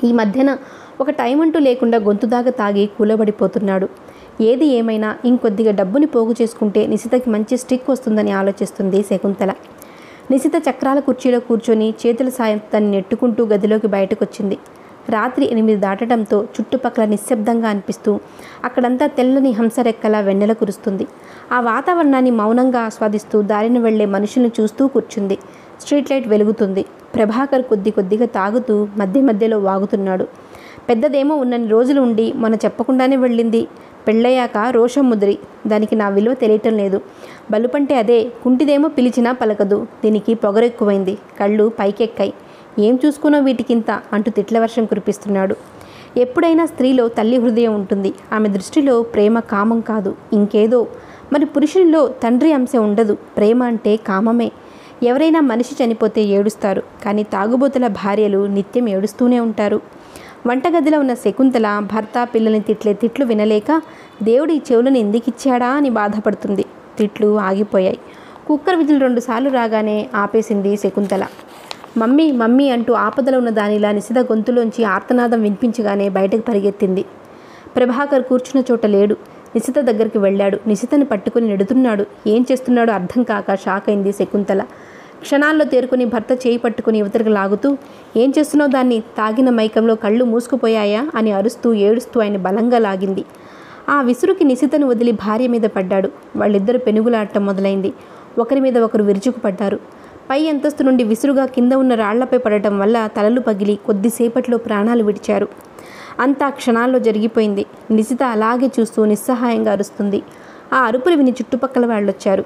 ఈ మధ్యన ఒక టైం అంటూ లేకుండా గొంతు దాకా తాగి కూలబడిపోతున్నాడు ఏది ఏమైనా ఇంకొద్దిగా డబ్బుని పోగు చేసుకుంటే నిశితకి మంచి స్టిక్ వస్తుందని ఆలోచిస్తుంది శకుంతల నిశిత చక్రాల కుర్చీలో కూర్చొని చేతుల సాయం తన్ని నెట్టుకుంటూ గదిలోకి బయటకొచ్చింది రాత్రి ఎనిమిది దాటడంతో చుట్టుపక్కల నిశ్శబ్దంగా అనిపిస్తూ అక్కడంతా తెల్లని హంసరెక్కలా వెన్నెల కురుస్తుంది ఆ వాతావరణాన్ని మౌనంగా ఆస్వాదిస్తూ దారిన వెళ్లే మనుషులను చూస్తూ కూర్చుంది స్ట్రీట్ లైట్ వెలుగుతుంది ప్రభాకర్ కొద్ది కొద్దిగా తాగుతూ మధ్య మధ్యలో వాగుతున్నాడు పెద్దదేమో ఉన్నన్ని రోజులు ఉండి మొన్న చెప్పకుండానే వెళ్ళింది పెళ్ళయ్యాక రోషం ముదిరి దానికి నా విలువ తెలియటం లేదు బలుపంటే అదే కుంటిదేమో పిలిచినా పలకదు దీనికి పొగరెక్కువైంది కళ్ళు పైకెక్కాయి ఏం చూసుకున్నా వీటికింత అంటూ తిట్ల వర్షం కురిపిస్తున్నాడు ఎప్పుడైనా స్త్రీలో తల్లి హృదయం ఉంటుంది ఆమె దృష్టిలో ప్రేమ కామం కాదు ఇంకేదో మరి పురుషునిలో తండ్రి అంశం ఉండదు ప్రేమ అంటే కామమే ఎవరైనా మనిషి చనిపోతే ఏడుస్తారు కానీ తాగుబోతుల భార్యలు నిత్యం ఏడుస్తూనే ఉంటారు వంటగదిలో ఉన్న శకుంతల భర్త పిల్లల్ని తిట్లే తిట్లు వినలేక దేవుడు ఈ చెవులను ఎందుకిచ్చాడా అని బాధపడుతుంది తిట్లు ఆగిపోయాయి కుక్కర్ విజిల్ రెండుసార్లు రాగానే ఆపేసింది శకుంతల మమ్మీ మమ్మీ అంటూ ఆపదలో ఉన్న దానిలా నిశిత గొంతులోంచి ఆర్తనాదం వినిపించగానే బయటకు పరిగెత్తింది ప్రభాకర్ కూర్చున్న చోట లేడు నిశిత దగ్గరికి వెళ్ళాడు నిశితని పట్టుకుని నెడుతున్నాడు ఏం చేస్తున్నాడో అర్థం కాక షాక్ అయింది శకుంతల క్షణాల్లో తేరుకుని భర్త చేయి పట్టుకుని యువతరికి లాగుతూ ఏం చేస్తున్నావు దాన్ని తాగిన మైకంలో కళ్ళు మూసుకుపోయాయా అని అరుస్తూ ఏడుస్తూ ఆయన బలంగా లాగింది ఆ విసురుకి నిశితను వదిలి భార్య మీద పడ్డాడు వాళ్ళిద్దరూ పెనుగులాడటం మొదలైంది ఒకరి మీద ఒకరు విరుచుకుపడ్డారు పై అంతస్తు నుండి విసురుగా కింద ఉన్న రాళ్లపై పడటం వల్ల తలలు పగిలి కొద్దిసేపట్లో ప్రాణాలు విడిచారు అంతా క్షణాల్లో జరిగిపోయింది నిశిత అలాగే చూస్తూ నిస్సహాయంగా అరుస్తుంది ఆ అరుపులు విని చుట్టుపక్కల వాళ్ళొచ్చారు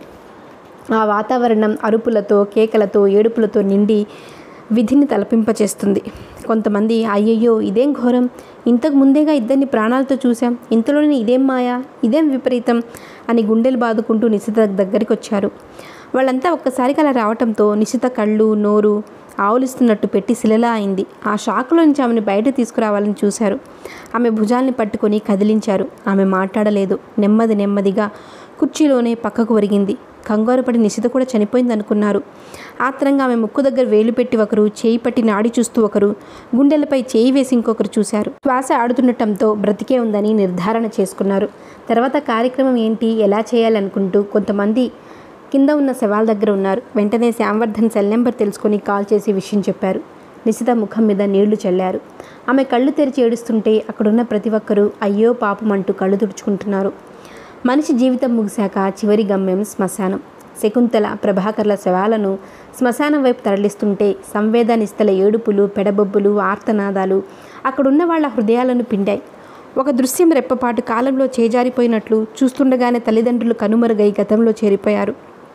ఆ వాతావరణం అరుపులతో కేకలతో ఏడుపులతో నిండి విధిని తలపింపచేస్తుంది కొంతమంది అయ్యయ్యో ఇదేం ఘోరం ఇంతకు ముందేగా ఇద్దరిని ప్రాణాలతో చూశాం ఇంతలోనే ఇదేం మాయా ఇదేం విపరీతం అని గుండెలు బాదుకుంటూ నిశిత దగ్గరికి వచ్చారు వాళ్ళంతా ఒక్కసారిగా అలా రావటంతో నిశిత కళ్ళు నోరు ఆవులిస్తున్నట్టు పెట్టి శిలలా అయింది ఆ షాక్లో నుంచి ఆమెను బయట తీసుకురావాలని చూశారు ఆమె భుజాల్ని పట్టుకొని కదిలించారు ఆమె మాట్లాడలేదు నెమ్మది నెమ్మదిగా కుర్చీలోనే పక్కకు ఒరిగింది కంగారు పడి నిశిత కూడా చనిపోయింది అనుకున్నారు ఆత్రంగా ఆమె ముక్కు దగ్గర వేలు పెట్టి ఒకరు చేయి పట్టి నాడి చూస్తూ ఒకరు గుండెలపై చేయి వేసి ఇంకొకరు చూశారు శ్వాస ఆడుతుండటంతో బ్రతికే ఉందని నిర్ధారణ చేసుకున్నారు తర్వాత కార్యక్రమం ఏంటి ఎలా చేయాలనుకుంటూ కొంతమంది కింద ఉన్న శవాల దగ్గర ఉన్నారు వెంటనే శ్యామవర్ధన్ సెల్ నెంబర్ తెలుసుకొని కాల్ చేసి విషయం చెప్పారు నిశిత ముఖం మీద నీళ్లు చల్లారు ఆమె కళ్ళు తెరిచి ఏడుస్తుంటే అక్కడున్న ప్రతి ఒక్కరూ అయ్యో పాపం అంటూ కళ్ళు తుడుచుకుంటున్నారు మనిషి జీవితం ముగిశాక చివరి గమ్యం శ్మశానం శకుంతల ప్రభాకర్ల శవాలను శ్మశానం వైపు తరలిస్తుంటే సంవేదనిస్తల ఏడుపులు పెడబొబ్బులు ఆర్తనాదాలు అక్కడున్న వాళ్ళ హృదయాలను పిండాయి ఒక దృశ్యం రెప్పపాటు కాలంలో చేజారిపోయినట్లు చూస్తుండగానే తల్లిదండ్రులు కనుమరుగై గతంలో చేరిపోయారు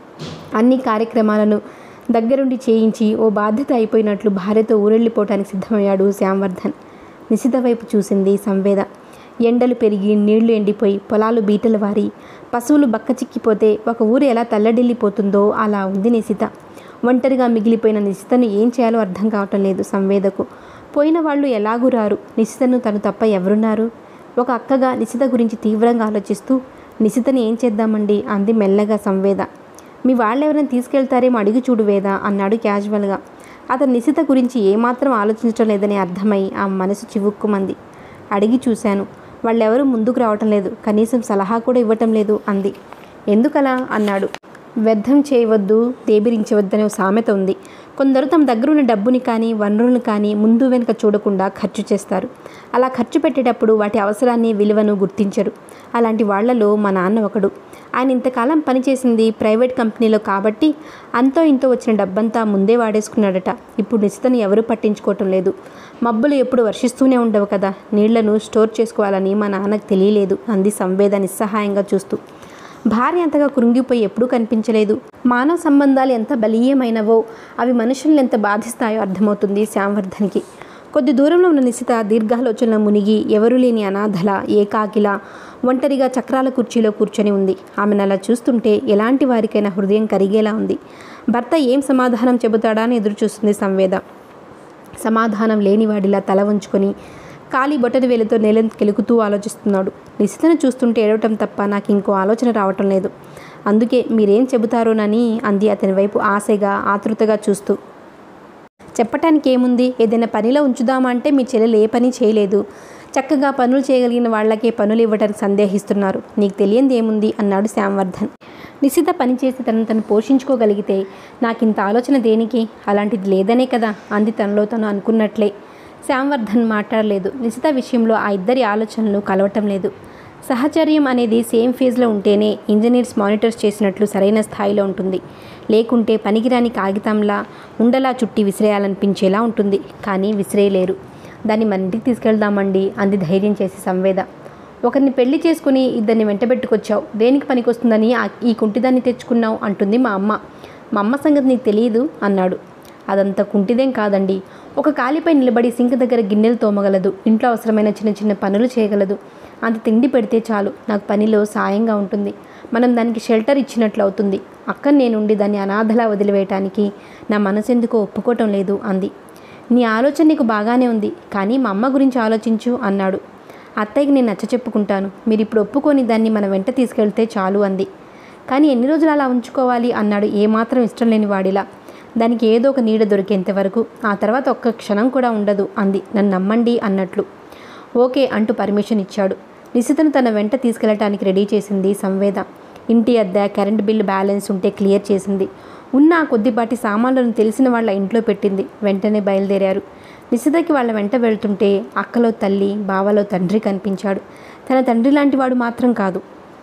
అన్ని కార్యక్రమాలను దగ్గరుండి చేయించి ఓ బాధ్యత అయిపోయినట్లు భార్యతో ఊరెళ్ళిపోవటానికి సిద్ధమయ్యాడు శ్యామవర్ధన్ నిశిత వైపు చూసింది సంవేద ఎండలు పెరిగి నీళ్లు ఎండిపోయి పొలాలు బీటలు వారి పశువులు బక్క చిక్కిపోతే ఒక ఊరు ఎలా తల్లడిల్లిపోతుందో అలా ఉంది నిశిత ఒంటరిగా మిగిలిపోయిన నిశితను ఏం చేయాలో అర్థం కావటం లేదు సంవేదకు పోయిన వాళ్ళు ఎలాగూ రారు నిశితను తను తప్ప ఎవరున్నారు ఒక అక్కగా నిశిత గురించి తీవ్రంగా ఆలోచిస్తూ నిశితని ఏం చేద్దామండి అంది మెల్లగా సంవేద మీ వాళ్ళెవరైనా తీసుకెళ్తారేమో అడిగి చూడు వేద అన్నాడు క్యాజువల్గా అతను నిశిత గురించి ఏమాత్రం ఆలోచించడం లేదని అర్థమై ఆ మనసు చివుక్కుమంది అడిగి చూశాను వాళ్ళెవరూ ముందుకు రావటం లేదు కనీసం సలహా కూడా ఇవ్వటం లేదు అంది ఎందుకలా అన్నాడు వ్యర్థం చేయవద్దు దేబిరించవద్దనే ఓ సామెత ఉంది కొందరు తమ దగ్గర ఉన్న డబ్బుని కానీ వనరులను కానీ ముందు వెనుక చూడకుండా ఖర్చు చేస్తారు అలా ఖర్చు పెట్టేటప్పుడు వాటి అవసరాన్ని విలువను గుర్తించరు అలాంటి వాళ్లలో మా నాన్న ఒకడు ఆయన ఇంతకాలం పనిచేసింది ప్రైవేట్ కంపెనీలో కాబట్టి అంతో ఇంతో వచ్చిన డబ్బంతా ముందే వాడేసుకున్నాడట ఇప్పుడు నిశ్చితను ఎవరూ పట్టించుకోవటం లేదు మబ్బులు ఎప్పుడు వర్షిస్తూనే ఉండవు కదా నీళ్లను స్టోర్ చేసుకోవాలని మా నాన్నకు తెలియలేదు అంది సంవేద నిస్సహాయంగా చూస్తూ భార్య అంతగా కృంగిపోయి ఎప్పుడూ కనిపించలేదు మానవ సంబంధాలు ఎంత బలీయమైనవో అవి మనుషుల్ని ఎంత బాధిస్తాయో అర్థమవుతుంది శ్యామవర్ధన్కి కొద్ది దూరంలో ఉన్న నిశిత దీర్ఘాలోచనలో మునిగి ఎవరూ లేని అనాథల ఏకాకిల ఒంటరిగా చక్రాల కుర్చీలో కూర్చొని ఉంది ఆమెను అలా చూస్తుంటే ఎలాంటి వారికైనా హృదయం కరిగేలా ఉంది భర్త ఏం సమాధానం చెబుతాడా అని ఎదురు చూస్తుంది సంవేద సమాధానం లేనివాడిలా తల వంచుకొని ఖాళీ బొటన వేలుతో నేలను కెలుకుతూ ఆలోచిస్తున్నాడు నిశితను చూస్తుంటే ఏడవటం తప్ప నాకు ఇంకో ఆలోచన రావటం లేదు అందుకే మీరేం చెబుతారోనని అంది అతని వైపు ఆశగా ఆతృతగా చూస్తూ చెప్పటానికి ఏముంది ఏదైనా పనిలో ఉంచుదామా అంటే మీ చెల్లెలు ఏ పని చేయలేదు చక్కగా పనులు చేయగలిగిన వాళ్ళకే పనులు ఇవ్వడానికి సందేహిస్తున్నారు నీకు తెలియంది ఏముంది అన్నాడు శ్యామ్వర్ధన్ నిశిత పని చేసి తనను తను పోషించుకోగలిగితే నాకింత ఆలోచన దేనికి అలాంటిది లేదనే కదా అంది తనలో తను అనుకున్నట్లే శ్యామ్వర్ధన్ మాట్లాడలేదు నిశిత విషయంలో ఆ ఇద్దరి ఆలోచనలు కలవటం లేదు సహచర్యం అనేది సేమ్ ఫేజ్లో ఉంటేనే ఇంజనీర్స్ మానిటర్స్ చేసినట్లు సరైన స్థాయిలో ఉంటుంది లేకుంటే పనికిరాని కాగితంలా ఉండలా చుట్టి విసిరేయాలనిపించేలా ఉంటుంది కానీ విసిరేయలేరు దాన్ని మన ఇంటికి తీసుకెళ్దామండి అంది ధైర్యం చేసి సంవేద ఒకరిని పెళ్లి చేసుకుని ఇద్దరిని వెంటబెట్టుకొచ్చావు దేనికి పనికొస్తుందని ఆ- ఈ కుంటిదాన్ని తెచ్చుకున్నావు అంటుంది మా అమ్మ మా అమ్మ సంగతి నీకు తెలియదు అన్నాడు అదంత కుంటిదేం కాదండి ఒక కాలిపై నిలబడి సింక్ దగ్గర గిన్నెలు తోమగలదు ఇంట్లో అవసరమైన చిన్న చిన్న పనులు చేయగలదు అంత తిండి పెడితే చాలు నాకు పనిలో సాయంగా ఉంటుంది మనం దానికి షెల్టర్ ఇచ్చినట్లు అవుతుంది అక్క నేనుండి దాన్ని అనాథలా వదిలివేయటానికి నా మనసెందుకో ఒప్పుకోవటం లేదు అంది నీ ఆలోచన నీకు బాగానే ఉంది కానీ మా అమ్మ గురించి ఆలోచించు అన్నాడు అత్తయ్యకి నేను నచ్చ చెప్పుకుంటాను మీరు ఇప్పుడు ఒప్పుకొని దాన్ని మన వెంట తీసుకెళ్తే చాలు అంది కానీ ఎన్ని రోజులు అలా ఉంచుకోవాలి అన్నాడు ఏమాత్రం ఇష్టం లేని వాడిలా దానికి ఏదో ఒక నీడ దొరికేంత వరకు ఆ తర్వాత ఒక్క క్షణం కూడా ఉండదు అంది నన్ను నమ్మండి అన్నట్లు ఓకే అంటూ పర్మిషన్ ఇచ్చాడు నిశితను తన వెంట తీసుకెళ్ళటానికి రెడీ చేసింది సంవేద ఇంటి అద్దె కరెంట్ బిల్లు బ్యాలెన్స్ ఉంటే క్లియర్ చేసింది ఉన్న ఆ కొద్దిపాటి సామాన్లను తెలిసిన వాళ్ళ ఇంట్లో పెట్టింది వెంటనే బయలుదేరారు నిశితకి వాళ్ళ వెంట వెళ్తుంటే అక్కలో తల్లి బావలో తండ్రి కనిపించాడు తన తండ్రి లాంటి వాడు మాత్రం కాదు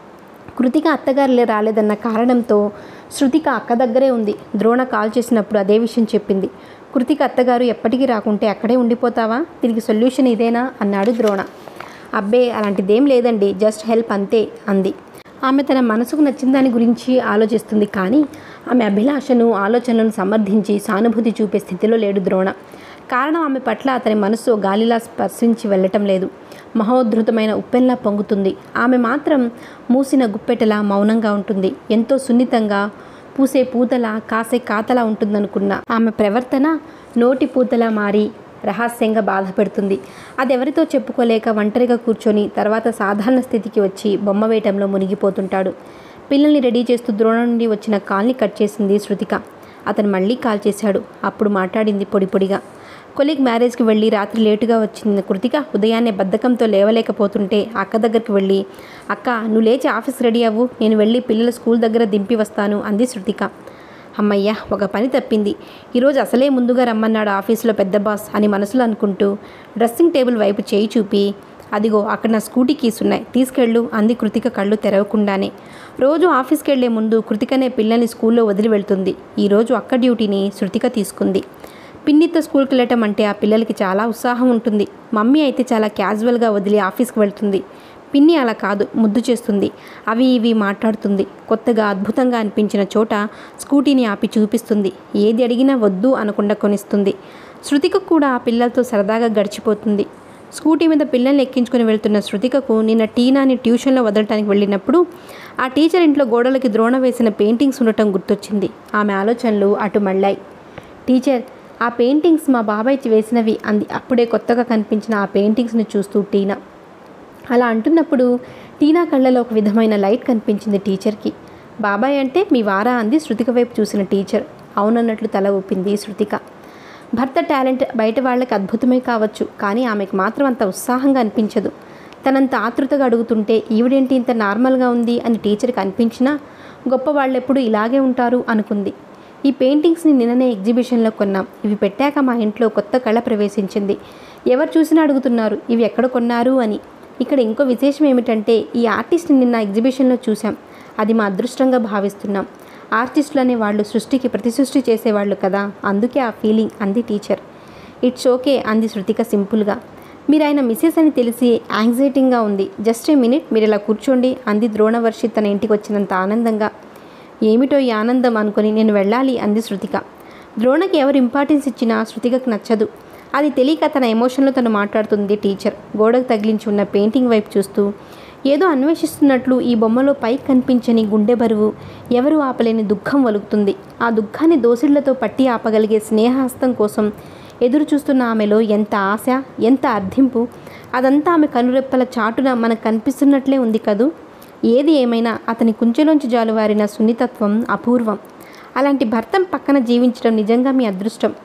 కృతిక అత్తగారులే రాలేదన్న కారణంతో శృతిక అక్క దగ్గరే ఉంది ద్రోణ కాల్ చేసినప్పుడు అదే విషయం చెప్పింది కృతిక అత్తగారు ఎప్పటికీ రాకుంటే అక్కడే ఉండిపోతావా దీనికి సొల్యూషన్ ఇదేనా అన్నాడు ద్రోణ అబ్బే అలాంటిదేం లేదండి జస్ట్ హెల్ప్ అంతే అంది ఆమె తన మనసుకు నచ్చిన దాని గురించి ఆలోచిస్తుంది కానీ ఆమె అభిలాషను ఆలోచనలను సమర్థించి సానుభూతి చూపే స్థితిలో లేడు ద్రోణ కారణం ఆమె పట్ల అతని మనసు గాలిలా స్పర్శించి వెళ్ళటం లేదు మహోద్ధృతమైన ఉప్పెన్లా పొంగుతుంది ఆమె మాత్రం మూసిన గుప్పెటలా మౌనంగా ఉంటుంది ఎంతో సున్నితంగా పూసే పూతలా కాసే కాతలా ఉంటుందనుకున్న ఆమె ప్రవర్తన నోటి పూతలా మారి రహస్యంగా బాధ పెడుతుంది అదెవరితో చెప్పుకోలేక ఒంటరిగా కూర్చొని తర్వాత సాధారణ స్థితికి వచ్చి బొమ్మ వేయటంలో మునిగిపోతుంటాడు పిల్లల్ని రెడీ చేస్తూ ద్రోణ నుండి వచ్చిన కాల్ని కట్ చేసింది శృతిక అతను మళ్ళీ కాల్ చేశాడు అప్పుడు మాట్లాడింది పొడి పొడిగా కొలీగ్ మ్యారేజ్కి వెళ్ళి రాత్రి లేటుగా వచ్చింది కృతిక ఉదయాన్నే బద్ధకంతో లేవలేకపోతుంటే అక్క దగ్గరికి వెళ్ళి అక్క నువ్వు లేచి ఆఫీస్ రెడీ అవ్వు నేను వెళ్ళి పిల్లల స్కూల్ దగ్గర దింపి వస్తాను అంది శృతిక అమ్మయ్య ఒక పని తప్పింది ఈరోజు అసలే ముందుగా రమ్మన్నాడు ఆఫీసులో పెద్ద బాస్ అని మనసులో అనుకుంటూ డ్రెస్సింగ్ టేబుల్ వైపు చేయి చూపి అదిగో అక్కడ నా స్కూటీ కీస్ ఉన్నాయి తీసుకెళ్ళు అంది కృతిక కళ్ళు తెరవకుండానే రోజు ఆఫీస్కి వెళ్లే ముందు కృతికనే పిల్లల్ని స్కూల్లో వదిలి వెళ్తుంది ఈరోజు అక్క డ్యూటీని శృతిక తీసుకుంది పిన్నితో స్కూల్కి వెళ్ళటం అంటే ఆ పిల్లలకి చాలా ఉత్సాహం ఉంటుంది మమ్మీ అయితే చాలా క్యాజువల్గా వదిలి ఆఫీస్కి వెళ్తుంది పిన్ని అలా కాదు ముద్దు చేస్తుంది అవి ఇవి మాట్లాడుతుంది కొత్తగా అద్భుతంగా అనిపించిన చోట స్కూటీని ఆపి చూపిస్తుంది ఏది అడిగినా వద్దు అనకుండా కొనిస్తుంది శృతిక కూడా ఆ పిల్లలతో సరదాగా గడిచిపోతుంది స్కూటీ మీద పిల్లల్ని ఎక్కించుకొని వెళ్తున్న శృతికకు నిన్న టీనాని ట్యూషన్లో వదలటానికి వెళ్ళినప్పుడు ఆ టీచర్ ఇంట్లో గోడలకి ద్రోణ వేసిన పెయింటింగ్స్ ఉండటం గుర్తొచ్చింది ఆమె ఆలోచనలు అటు మళ్ళాయి టీచర్ ఆ పెయింటింగ్స్ మా బాబాయ్ వేసినవి అంది అప్పుడే కొత్తగా కనిపించిన ఆ పెయింటింగ్స్ని చూస్తూ టీనా అలా అంటున్నప్పుడు టీనా కళ్ళలో ఒక విధమైన లైట్ కనిపించింది టీచర్కి బాబాయ్ అంటే మీ వారా అంది శృతిక వైపు చూసిన టీచర్ అవునన్నట్లు తల ఊపింది శృతిక భర్త టాలెంట్ బయట వాళ్ళకి అద్భుతమే కావచ్చు కానీ ఆమెకు మాత్రం అంత ఉత్సాహంగా అనిపించదు తనంత ఆతృతగా అడుగుతుంటే ఈవిడేంటి ఇంత నార్మల్గా ఉంది అని టీచర్కి అనిపించినా గొప్ప వాళ్ళెప్పుడు ఇలాగే ఉంటారు అనుకుంది ఈ పెయింటింగ్స్ని నిన్ననే ఎగ్జిబిషన్లో కొన్నాం ఇవి పెట్టాక మా ఇంట్లో కొత్త కళ ప్రవేశించింది ఎవరు చూసినా అడుగుతున్నారు ఇవి ఎక్కడ కొన్నారు అని ఇక్కడ ఇంకో విశేషం ఏమిటంటే ఈ ఆర్టిస్ట్ని నిన్న ఎగ్జిబిషన్లో చూసాం అది మా అదృష్టంగా భావిస్తున్నాం ఆర్టిస్టులు అనే వాళ్ళు సృష్టికి ప్రతిసృష్టి చేసేవాళ్ళు కదా అందుకే ఆ ఫీలింగ్ అంది టీచర్ ఇట్స్ ఓకే అంది శృతిక సింపుల్గా మీరు ఆయన మిస్సెస్ అని తెలిసి యాంగ్జైటింగ్గా ఉంది జస్ట్ ఏ మినిట్ మీరు ఇలా కూర్చోండి అంది ద్రోణవర్షి తన ఇంటికి వచ్చినంత ఆనందంగా ఏమిటో ఈ ఆనందం అనుకుని నేను వెళ్ళాలి అంది శృతిక ద్రోణకి ఎవరు ఇంపార్టెన్స్ ఇచ్చినా శృతికకు నచ్చదు అది తెలియక తన ఎమోషన్లో తను మాట్లాడుతుంది టీచర్ గోడకు తగిలించి ఉన్న పెయింటింగ్ వైపు చూస్తూ ఏదో అన్వేషిస్తున్నట్లు ఈ బొమ్మలో పైకి కనిపించని గుండె బరువు ఎవరు ఆపలేని దుఃఖం వలుకుతుంది ఆ దుఃఖాన్ని దోసిళ్లతో పట్టి ఆపగలిగే స్నేహహస్తం కోసం ఎదురు చూస్తున్న ఆమెలో ఎంత ఆశ ఎంత అర్థింపు అదంతా ఆమె కనురెప్పల చాటున మనకు కనిపిస్తున్నట్లే ఉంది కదూ ఏది ఏమైనా అతని కుంచెలోంచి జాలువారిన సున్నితత్వం అపూర్వం అలాంటి భర్తం పక్కన జీవించడం నిజంగా మీ అదృష్టం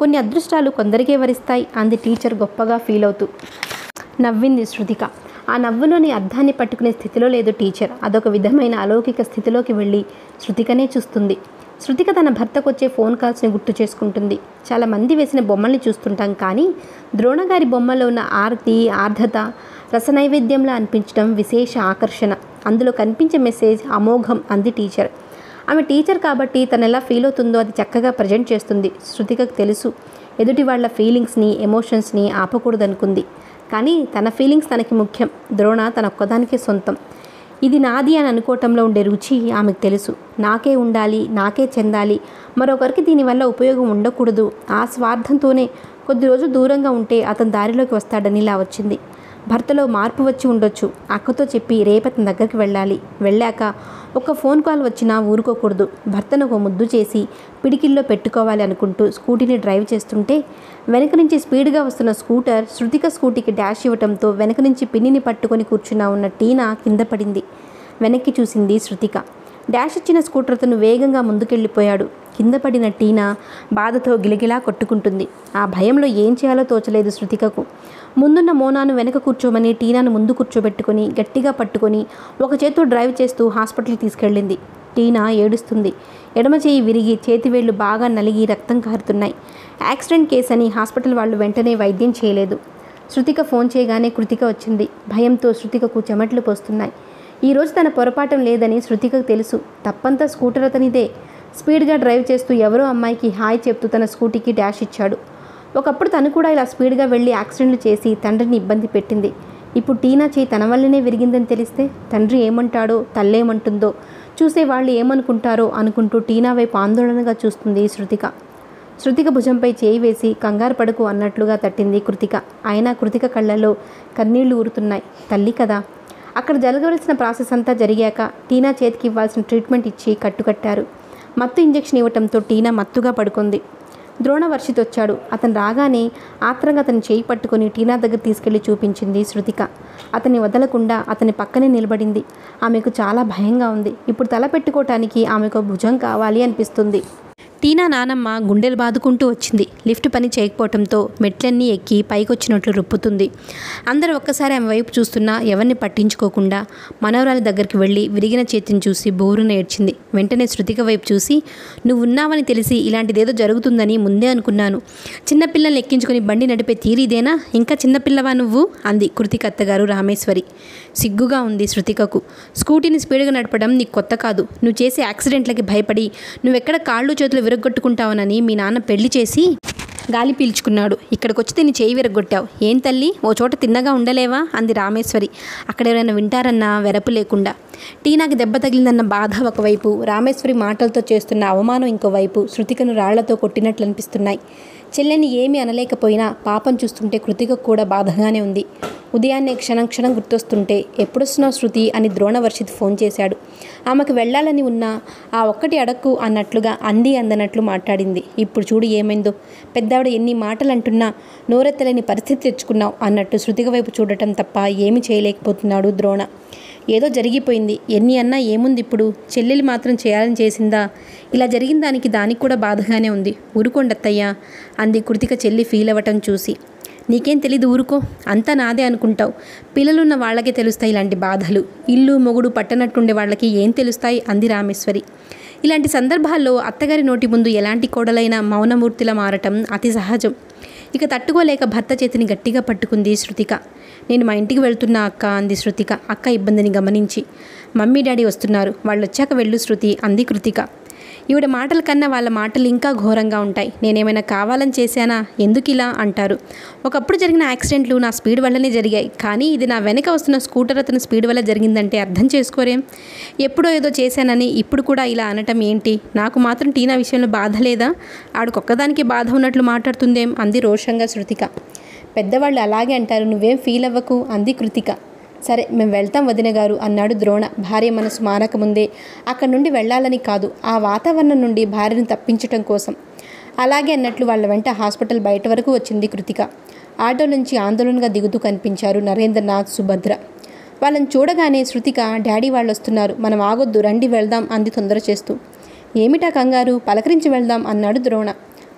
కొన్ని అదృష్టాలు కొందరికే వరిస్తాయి అంది టీచర్ గొప్పగా ఫీల్ అవుతూ నవ్వింది శృతిక ఆ నవ్వులోని అర్థాన్ని పట్టుకునే స్థితిలో లేదు టీచర్ అదొక విధమైన అలౌకిక స్థితిలోకి వెళ్ళి శృతికనే చూస్తుంది శృతిక తన భర్తకు వచ్చే ఫోన్ కాల్స్ని గుర్తు చేసుకుంటుంది చాలా మంది వేసిన బొమ్మల్ని చూస్తుంటాం కానీ ద్రోణగారి బొమ్మలో ఉన్న ఆర్తి ఆర్ధత రసనైవేద్యంలా అనిపించడం విశేష ఆకర్షణ అందులో కనిపించే మెసేజ్ అమోఘం అంది టీచర్ ఆమె టీచర్ కాబట్టి తను ఎలా ఫీల్ అవుతుందో అది చక్కగా ప్రజెంట్ చేస్తుంది శృతికకు తెలుసు ఎదుటి వాళ్ళ ఫీలింగ్స్ని ఎమోషన్స్ని ఆపకూడదనుకుంది కానీ తన ఫీలింగ్స్ తనకి ముఖ్యం ద్రోణ తన ఒక్కదానికే సొంతం ఇది నాది అని అనుకోవటంలో ఉండే రుచి ఆమెకు తెలుసు నాకే ఉండాలి నాకే చెందాలి మరొకరికి దీనివల్ల ఉపయోగం ఉండకూడదు ఆ స్వార్థంతోనే కొద్ది రోజులు దూరంగా ఉంటే అతని దారిలోకి వస్తాడని ఇలా వచ్చింది భర్తలో మార్పు వచ్చి ఉండొచ్చు అక్కతో చెప్పి రేపు అతని దగ్గరికి వెళ్ళాలి వెళ్ళాక ఒక ఫోన్ కాల్ వచ్చినా ఊరుకోకూడదు భర్తను ఒక ముద్దు చేసి పిడికిల్లో పెట్టుకోవాలి అనుకుంటూ స్కూటీని డ్రైవ్ చేస్తుంటే వెనక నుంచి స్పీడ్గా వస్తున్న స్కూటర్ శృతిక స్కూటీకి డాష్ ఇవ్వటంతో వెనక నుంచి పిన్నిని పట్టుకొని కూర్చున్న ఉన్న టీనా కింద పడింది వెనక్కి చూసింది శృతిక డాష్ ఇచ్చిన స్కూటర్ అతను వేగంగా ముందుకెళ్ళిపోయాడు కింద పడిన టీనా బాధతో గిలగిలా కొట్టుకుంటుంది ఆ భయంలో ఏం చేయాలో తోచలేదు శృతికకు ముందున్న మోనాను వెనక కూర్చోమని టీనాను ముందు కూర్చోబెట్టుకొని గట్టిగా పట్టుకొని ఒక చేత్తో డ్రైవ్ చేస్తూ హాస్పిటల్కి తీసుకెళ్ళింది టీనా ఏడుస్తుంది ఎడమ చేయి విరిగి చేతివేళ్లు బాగా నలిగి రక్తం కారుతున్నాయి యాక్సిడెంట్ కేసు అని హాస్పిటల్ వాళ్ళు వెంటనే వైద్యం చేయలేదు శృతిక ఫోన్ చేయగానే కృతిక వచ్చింది భయంతో శృతికకు చెమట్లు పోస్తున్నాయి ఈరోజు తన పొరపాటం లేదని శృతికకు తెలుసు తప్పంతా స్కూటర్ అతనిదే స్పీడ్గా డ్రైవ్ చేస్తూ ఎవరో అమ్మాయికి హాయ్ చెప్తూ తన స్కూటీకి డాష్ ఇచ్చాడు ఒకప్పుడు తను కూడా ఇలా స్పీడ్గా వెళ్ళి యాక్సిడెంట్లు చేసి తండ్రిని ఇబ్బంది పెట్టింది ఇప్పుడు టీనా చేయి తన వల్లనే విరిగిందని తెలిస్తే తండ్రి ఏమంటాడో తల్లేమంటుందో చూసే వాళ్ళు ఏమనుకుంటారో అనుకుంటూ టీనా వైపు ఆందోళనగా చూస్తుంది శృతిక శృతిక భుజంపై చేయి వేసి కంగారు పడకు అన్నట్లుగా తట్టింది కృతిక అయినా కృతిక కళ్ళల్లో కన్నీళ్లు ఊరుతున్నాయి తల్లి కదా అక్కడ జరగవలసిన ప్రాసెస్ అంతా జరిగాక టీనా చేతికి ఇవ్వాల్సిన ట్రీట్మెంట్ ఇచ్చి కట్టుకట్టారు మత్తు ఇంజెక్షన్ ఇవ్వటంతో టీనా మత్తుగా పడుకుంది ద్రోణ వర్షిత్ వచ్చాడు అతను రాగానే ఆత్రంగా అతని చేయి పట్టుకొని టీనా దగ్గర తీసుకెళ్లి చూపించింది శృతిక అతన్ని వదలకుండా అతని పక్కనే నిలబడింది ఆమెకు చాలా భయంగా ఉంది ఇప్పుడు తల పెట్టుకోవటానికి ఆమెకు భుజం కావాలి అనిపిస్తుంది టీనా నానమ్మ గుండెలు బాదుకుంటూ వచ్చింది లిఫ్ట్ పని చేయకపోవడంతో మెట్లన్నీ ఎక్కి పైకొచ్చినట్లు రుప్పుతుంది అందరూ ఒక్కసారి ఆమె వైపు చూస్తున్నా ఎవరిని పట్టించుకోకుండా మనవరాలి దగ్గరికి వెళ్ళి విరిగిన చేతిని చూసి బోరున ఏడ్చింది వెంటనే శృతిక వైపు చూసి నువ్వు ఉన్నావని తెలిసి ఇలాంటిదేదో జరుగుతుందని ముందే అనుకున్నాను చిన్నపిల్లల్ని ఎక్కించుకొని బండి నడిపే తీరిదేనా ఇంకా చిన్నపిల్లవా నువ్వు అంది కృతిక అత్తగారు రామేశ్వరి సిగ్గుగా ఉంది శృతికకు స్కూటీని స్పీడ్గా నడపడం నీకు కొత్త కాదు నువ్వు చేసే యాక్సిడెంట్లకి భయపడి నువ్వెక్కడ కాళ్ళు చేతులు విరగొట్టుకుంటావనని మీ నాన్న పెళ్లి చేసి గాలి పీల్చుకున్నాడు ఇక్కడికి వచ్చి తిని చేయి విరగొట్టావు ఏం తల్లి ఓ చోట తిన్నగా ఉండలేవా అంది రామేశ్వరి అక్కడ ఎవరైనా వింటారన్న వెరపు లేకుండా టీనాకి దెబ్బ తగిలిందన్న బాధ ఒకవైపు రామేశ్వరి మాటలతో చేస్తున్న అవమానం ఇంకోవైపు శృతికను రాళ్లతో కొట్టినట్లు అనిపిస్తున్నాయి చెల్లెని ఏమీ అనలేకపోయినా పాపం చూస్తుంటే కృతికకు కూడా బాధగానే ఉంది ఉదయాన్నే క్షణం క్షణం గుర్తొస్తుంటే ఎప్పుడొస్తున్నావు శృతి అని ద్రోణవర్షిత్ ఫోన్ చేశాడు ఆమెకు వెళ్ళాలని ఉన్నా ఆ ఒక్కటి అడక్కు అన్నట్లుగా అంది అందనట్లు మాట్లాడింది ఇప్పుడు చూడు ఏమైందో పెద్దావిడ ఎన్ని మాటలు అంటున్నా నోరెత్తలేని పరిస్థితి తెచ్చుకున్నావు అన్నట్టు శృతిక వైపు చూడటం తప్ప ఏమీ చేయలేకపోతున్నాడు ద్రోణ ఏదో జరిగిపోయింది ఎన్ని అన్నా ఏముంది ఇప్పుడు చెల్లెలు మాత్రం చేయాలని చేసిందా ఇలా జరిగిన దానికి దానికి కూడా బాధగానే ఉంది ఊరుకోండత్తయ్యా అంది కృతిక చెల్లి ఫీల్ అవ్వటం చూసి నీకేం తెలీదు ఊరుకో అంతా నాదే అనుకుంటావు పిల్లలున్న వాళ్ళకే తెలుస్తాయి ఇలాంటి బాధలు ఇల్లు మొగుడు పట్టనట్టుండే వాళ్ళకి ఏం తెలుస్తాయి అంది రామేశ్వరి ఇలాంటి సందర్భాల్లో అత్తగారి నోటి ముందు ఎలాంటి కోడలైనా మౌనమూర్తిలా మారటం అతి సహజం ఇక తట్టుకోలేక భర్త చేతిని గట్టిగా పట్టుకుంది శృతిక నేను మా ఇంటికి వెళ్తున్నా అక్క అంది శృతిక అక్క ఇబ్బందిని గమనించి మమ్మీ డాడీ వస్తున్నారు వాళ్ళు వచ్చాక వెళ్ళు శృతి అంది కృతిక ఈవిడ మాటల కన్నా వాళ్ళ మాటలు ఇంకా ఘోరంగా ఉంటాయి నేనేమైనా కావాలని చేశానా ఎందుకు ఇలా అంటారు ఒకప్పుడు జరిగిన యాక్సిడెంట్లు నా స్పీడ్ వల్లనే జరిగాయి కానీ ఇది నా వెనక వస్తున్న స్కూటర్ అతని స్పీడ్ వల్ల జరిగిందంటే అర్థం చేసుకోరేం ఎప్పుడో ఏదో చేశానని ఇప్పుడు కూడా ఇలా అనటం ఏంటి నాకు మాత్రం టీనా విషయంలో బాధ లేదా ఆడికొక్కదానికి బాధ ఉన్నట్లు మాట్లాడుతుందేం అంది రోషంగా శృతిక పెద్దవాళ్ళు అలాగే అంటారు నువ్వేం ఫీల్ అవ్వకు అంది కృతిక సరే మేము వెళ్తాం వదిన గారు అన్నాడు ద్రోణ భార్య మనసు మానకముందే అక్కడి నుండి వెళ్ళాలని కాదు ఆ వాతావరణం నుండి భార్యను తప్పించటం కోసం అలాగే అన్నట్లు వాళ్ళ వెంట హాస్పిటల్ బయట వరకు వచ్చింది కృతిక ఆటో నుంచి ఆందోళనగా దిగుతూ కనిపించారు నరేంద్రనాథ్ సుభద్ర వాళ్ళని చూడగానే శృతిక డాడీ వాళ్ళు వస్తున్నారు మనం ఆగొద్దు రండి వెళ్దాం అంది తొందర చేస్తూ ఏమిటా కంగారు పలకరించి వెళ్దాం అన్నాడు ద్రోణ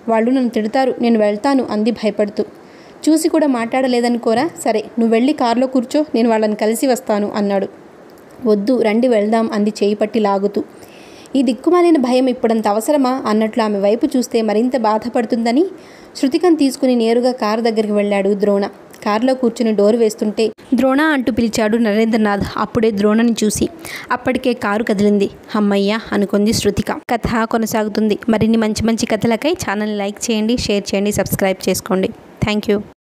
వాళ్ళు నన్ను తిడతారు నేను వెళ్తాను అంది భయపడుతూ చూసి కూడా మాట్లాడలేదనుకోరా సరే నువ్వు వెళ్ళి కారులో కూర్చో నేను వాళ్ళని కలిసి వస్తాను అన్నాడు వద్దు రండి వెళ్దాం అంది చేయి పట్టి లాగుతూ ఈ దిక్కుమాలిన భయం ఇప్పుడంత అవసరమా అన్నట్లు ఆమె వైపు చూస్తే మరింత బాధపడుతుందని శృతికను తీసుకుని నేరుగా కారు దగ్గరికి వెళ్ళాడు ద్రోణ కారులో కూర్చుని డోర్ వేస్తుంటే ద్రోణ అంటూ పిలిచాడు నరేంద్రనాథ్ అప్పుడే ద్రోణని చూసి అప్పటికే కారు కదిలింది అమ్మయ్య అనుకుంది శృతిక కథ కొనసాగుతుంది మరిన్ని మంచి మంచి కథలకై ఛానల్ లైక్ చేయండి షేర్ చేయండి సబ్స్క్రైబ్ చేసుకోండి థ్యాంక్ యూ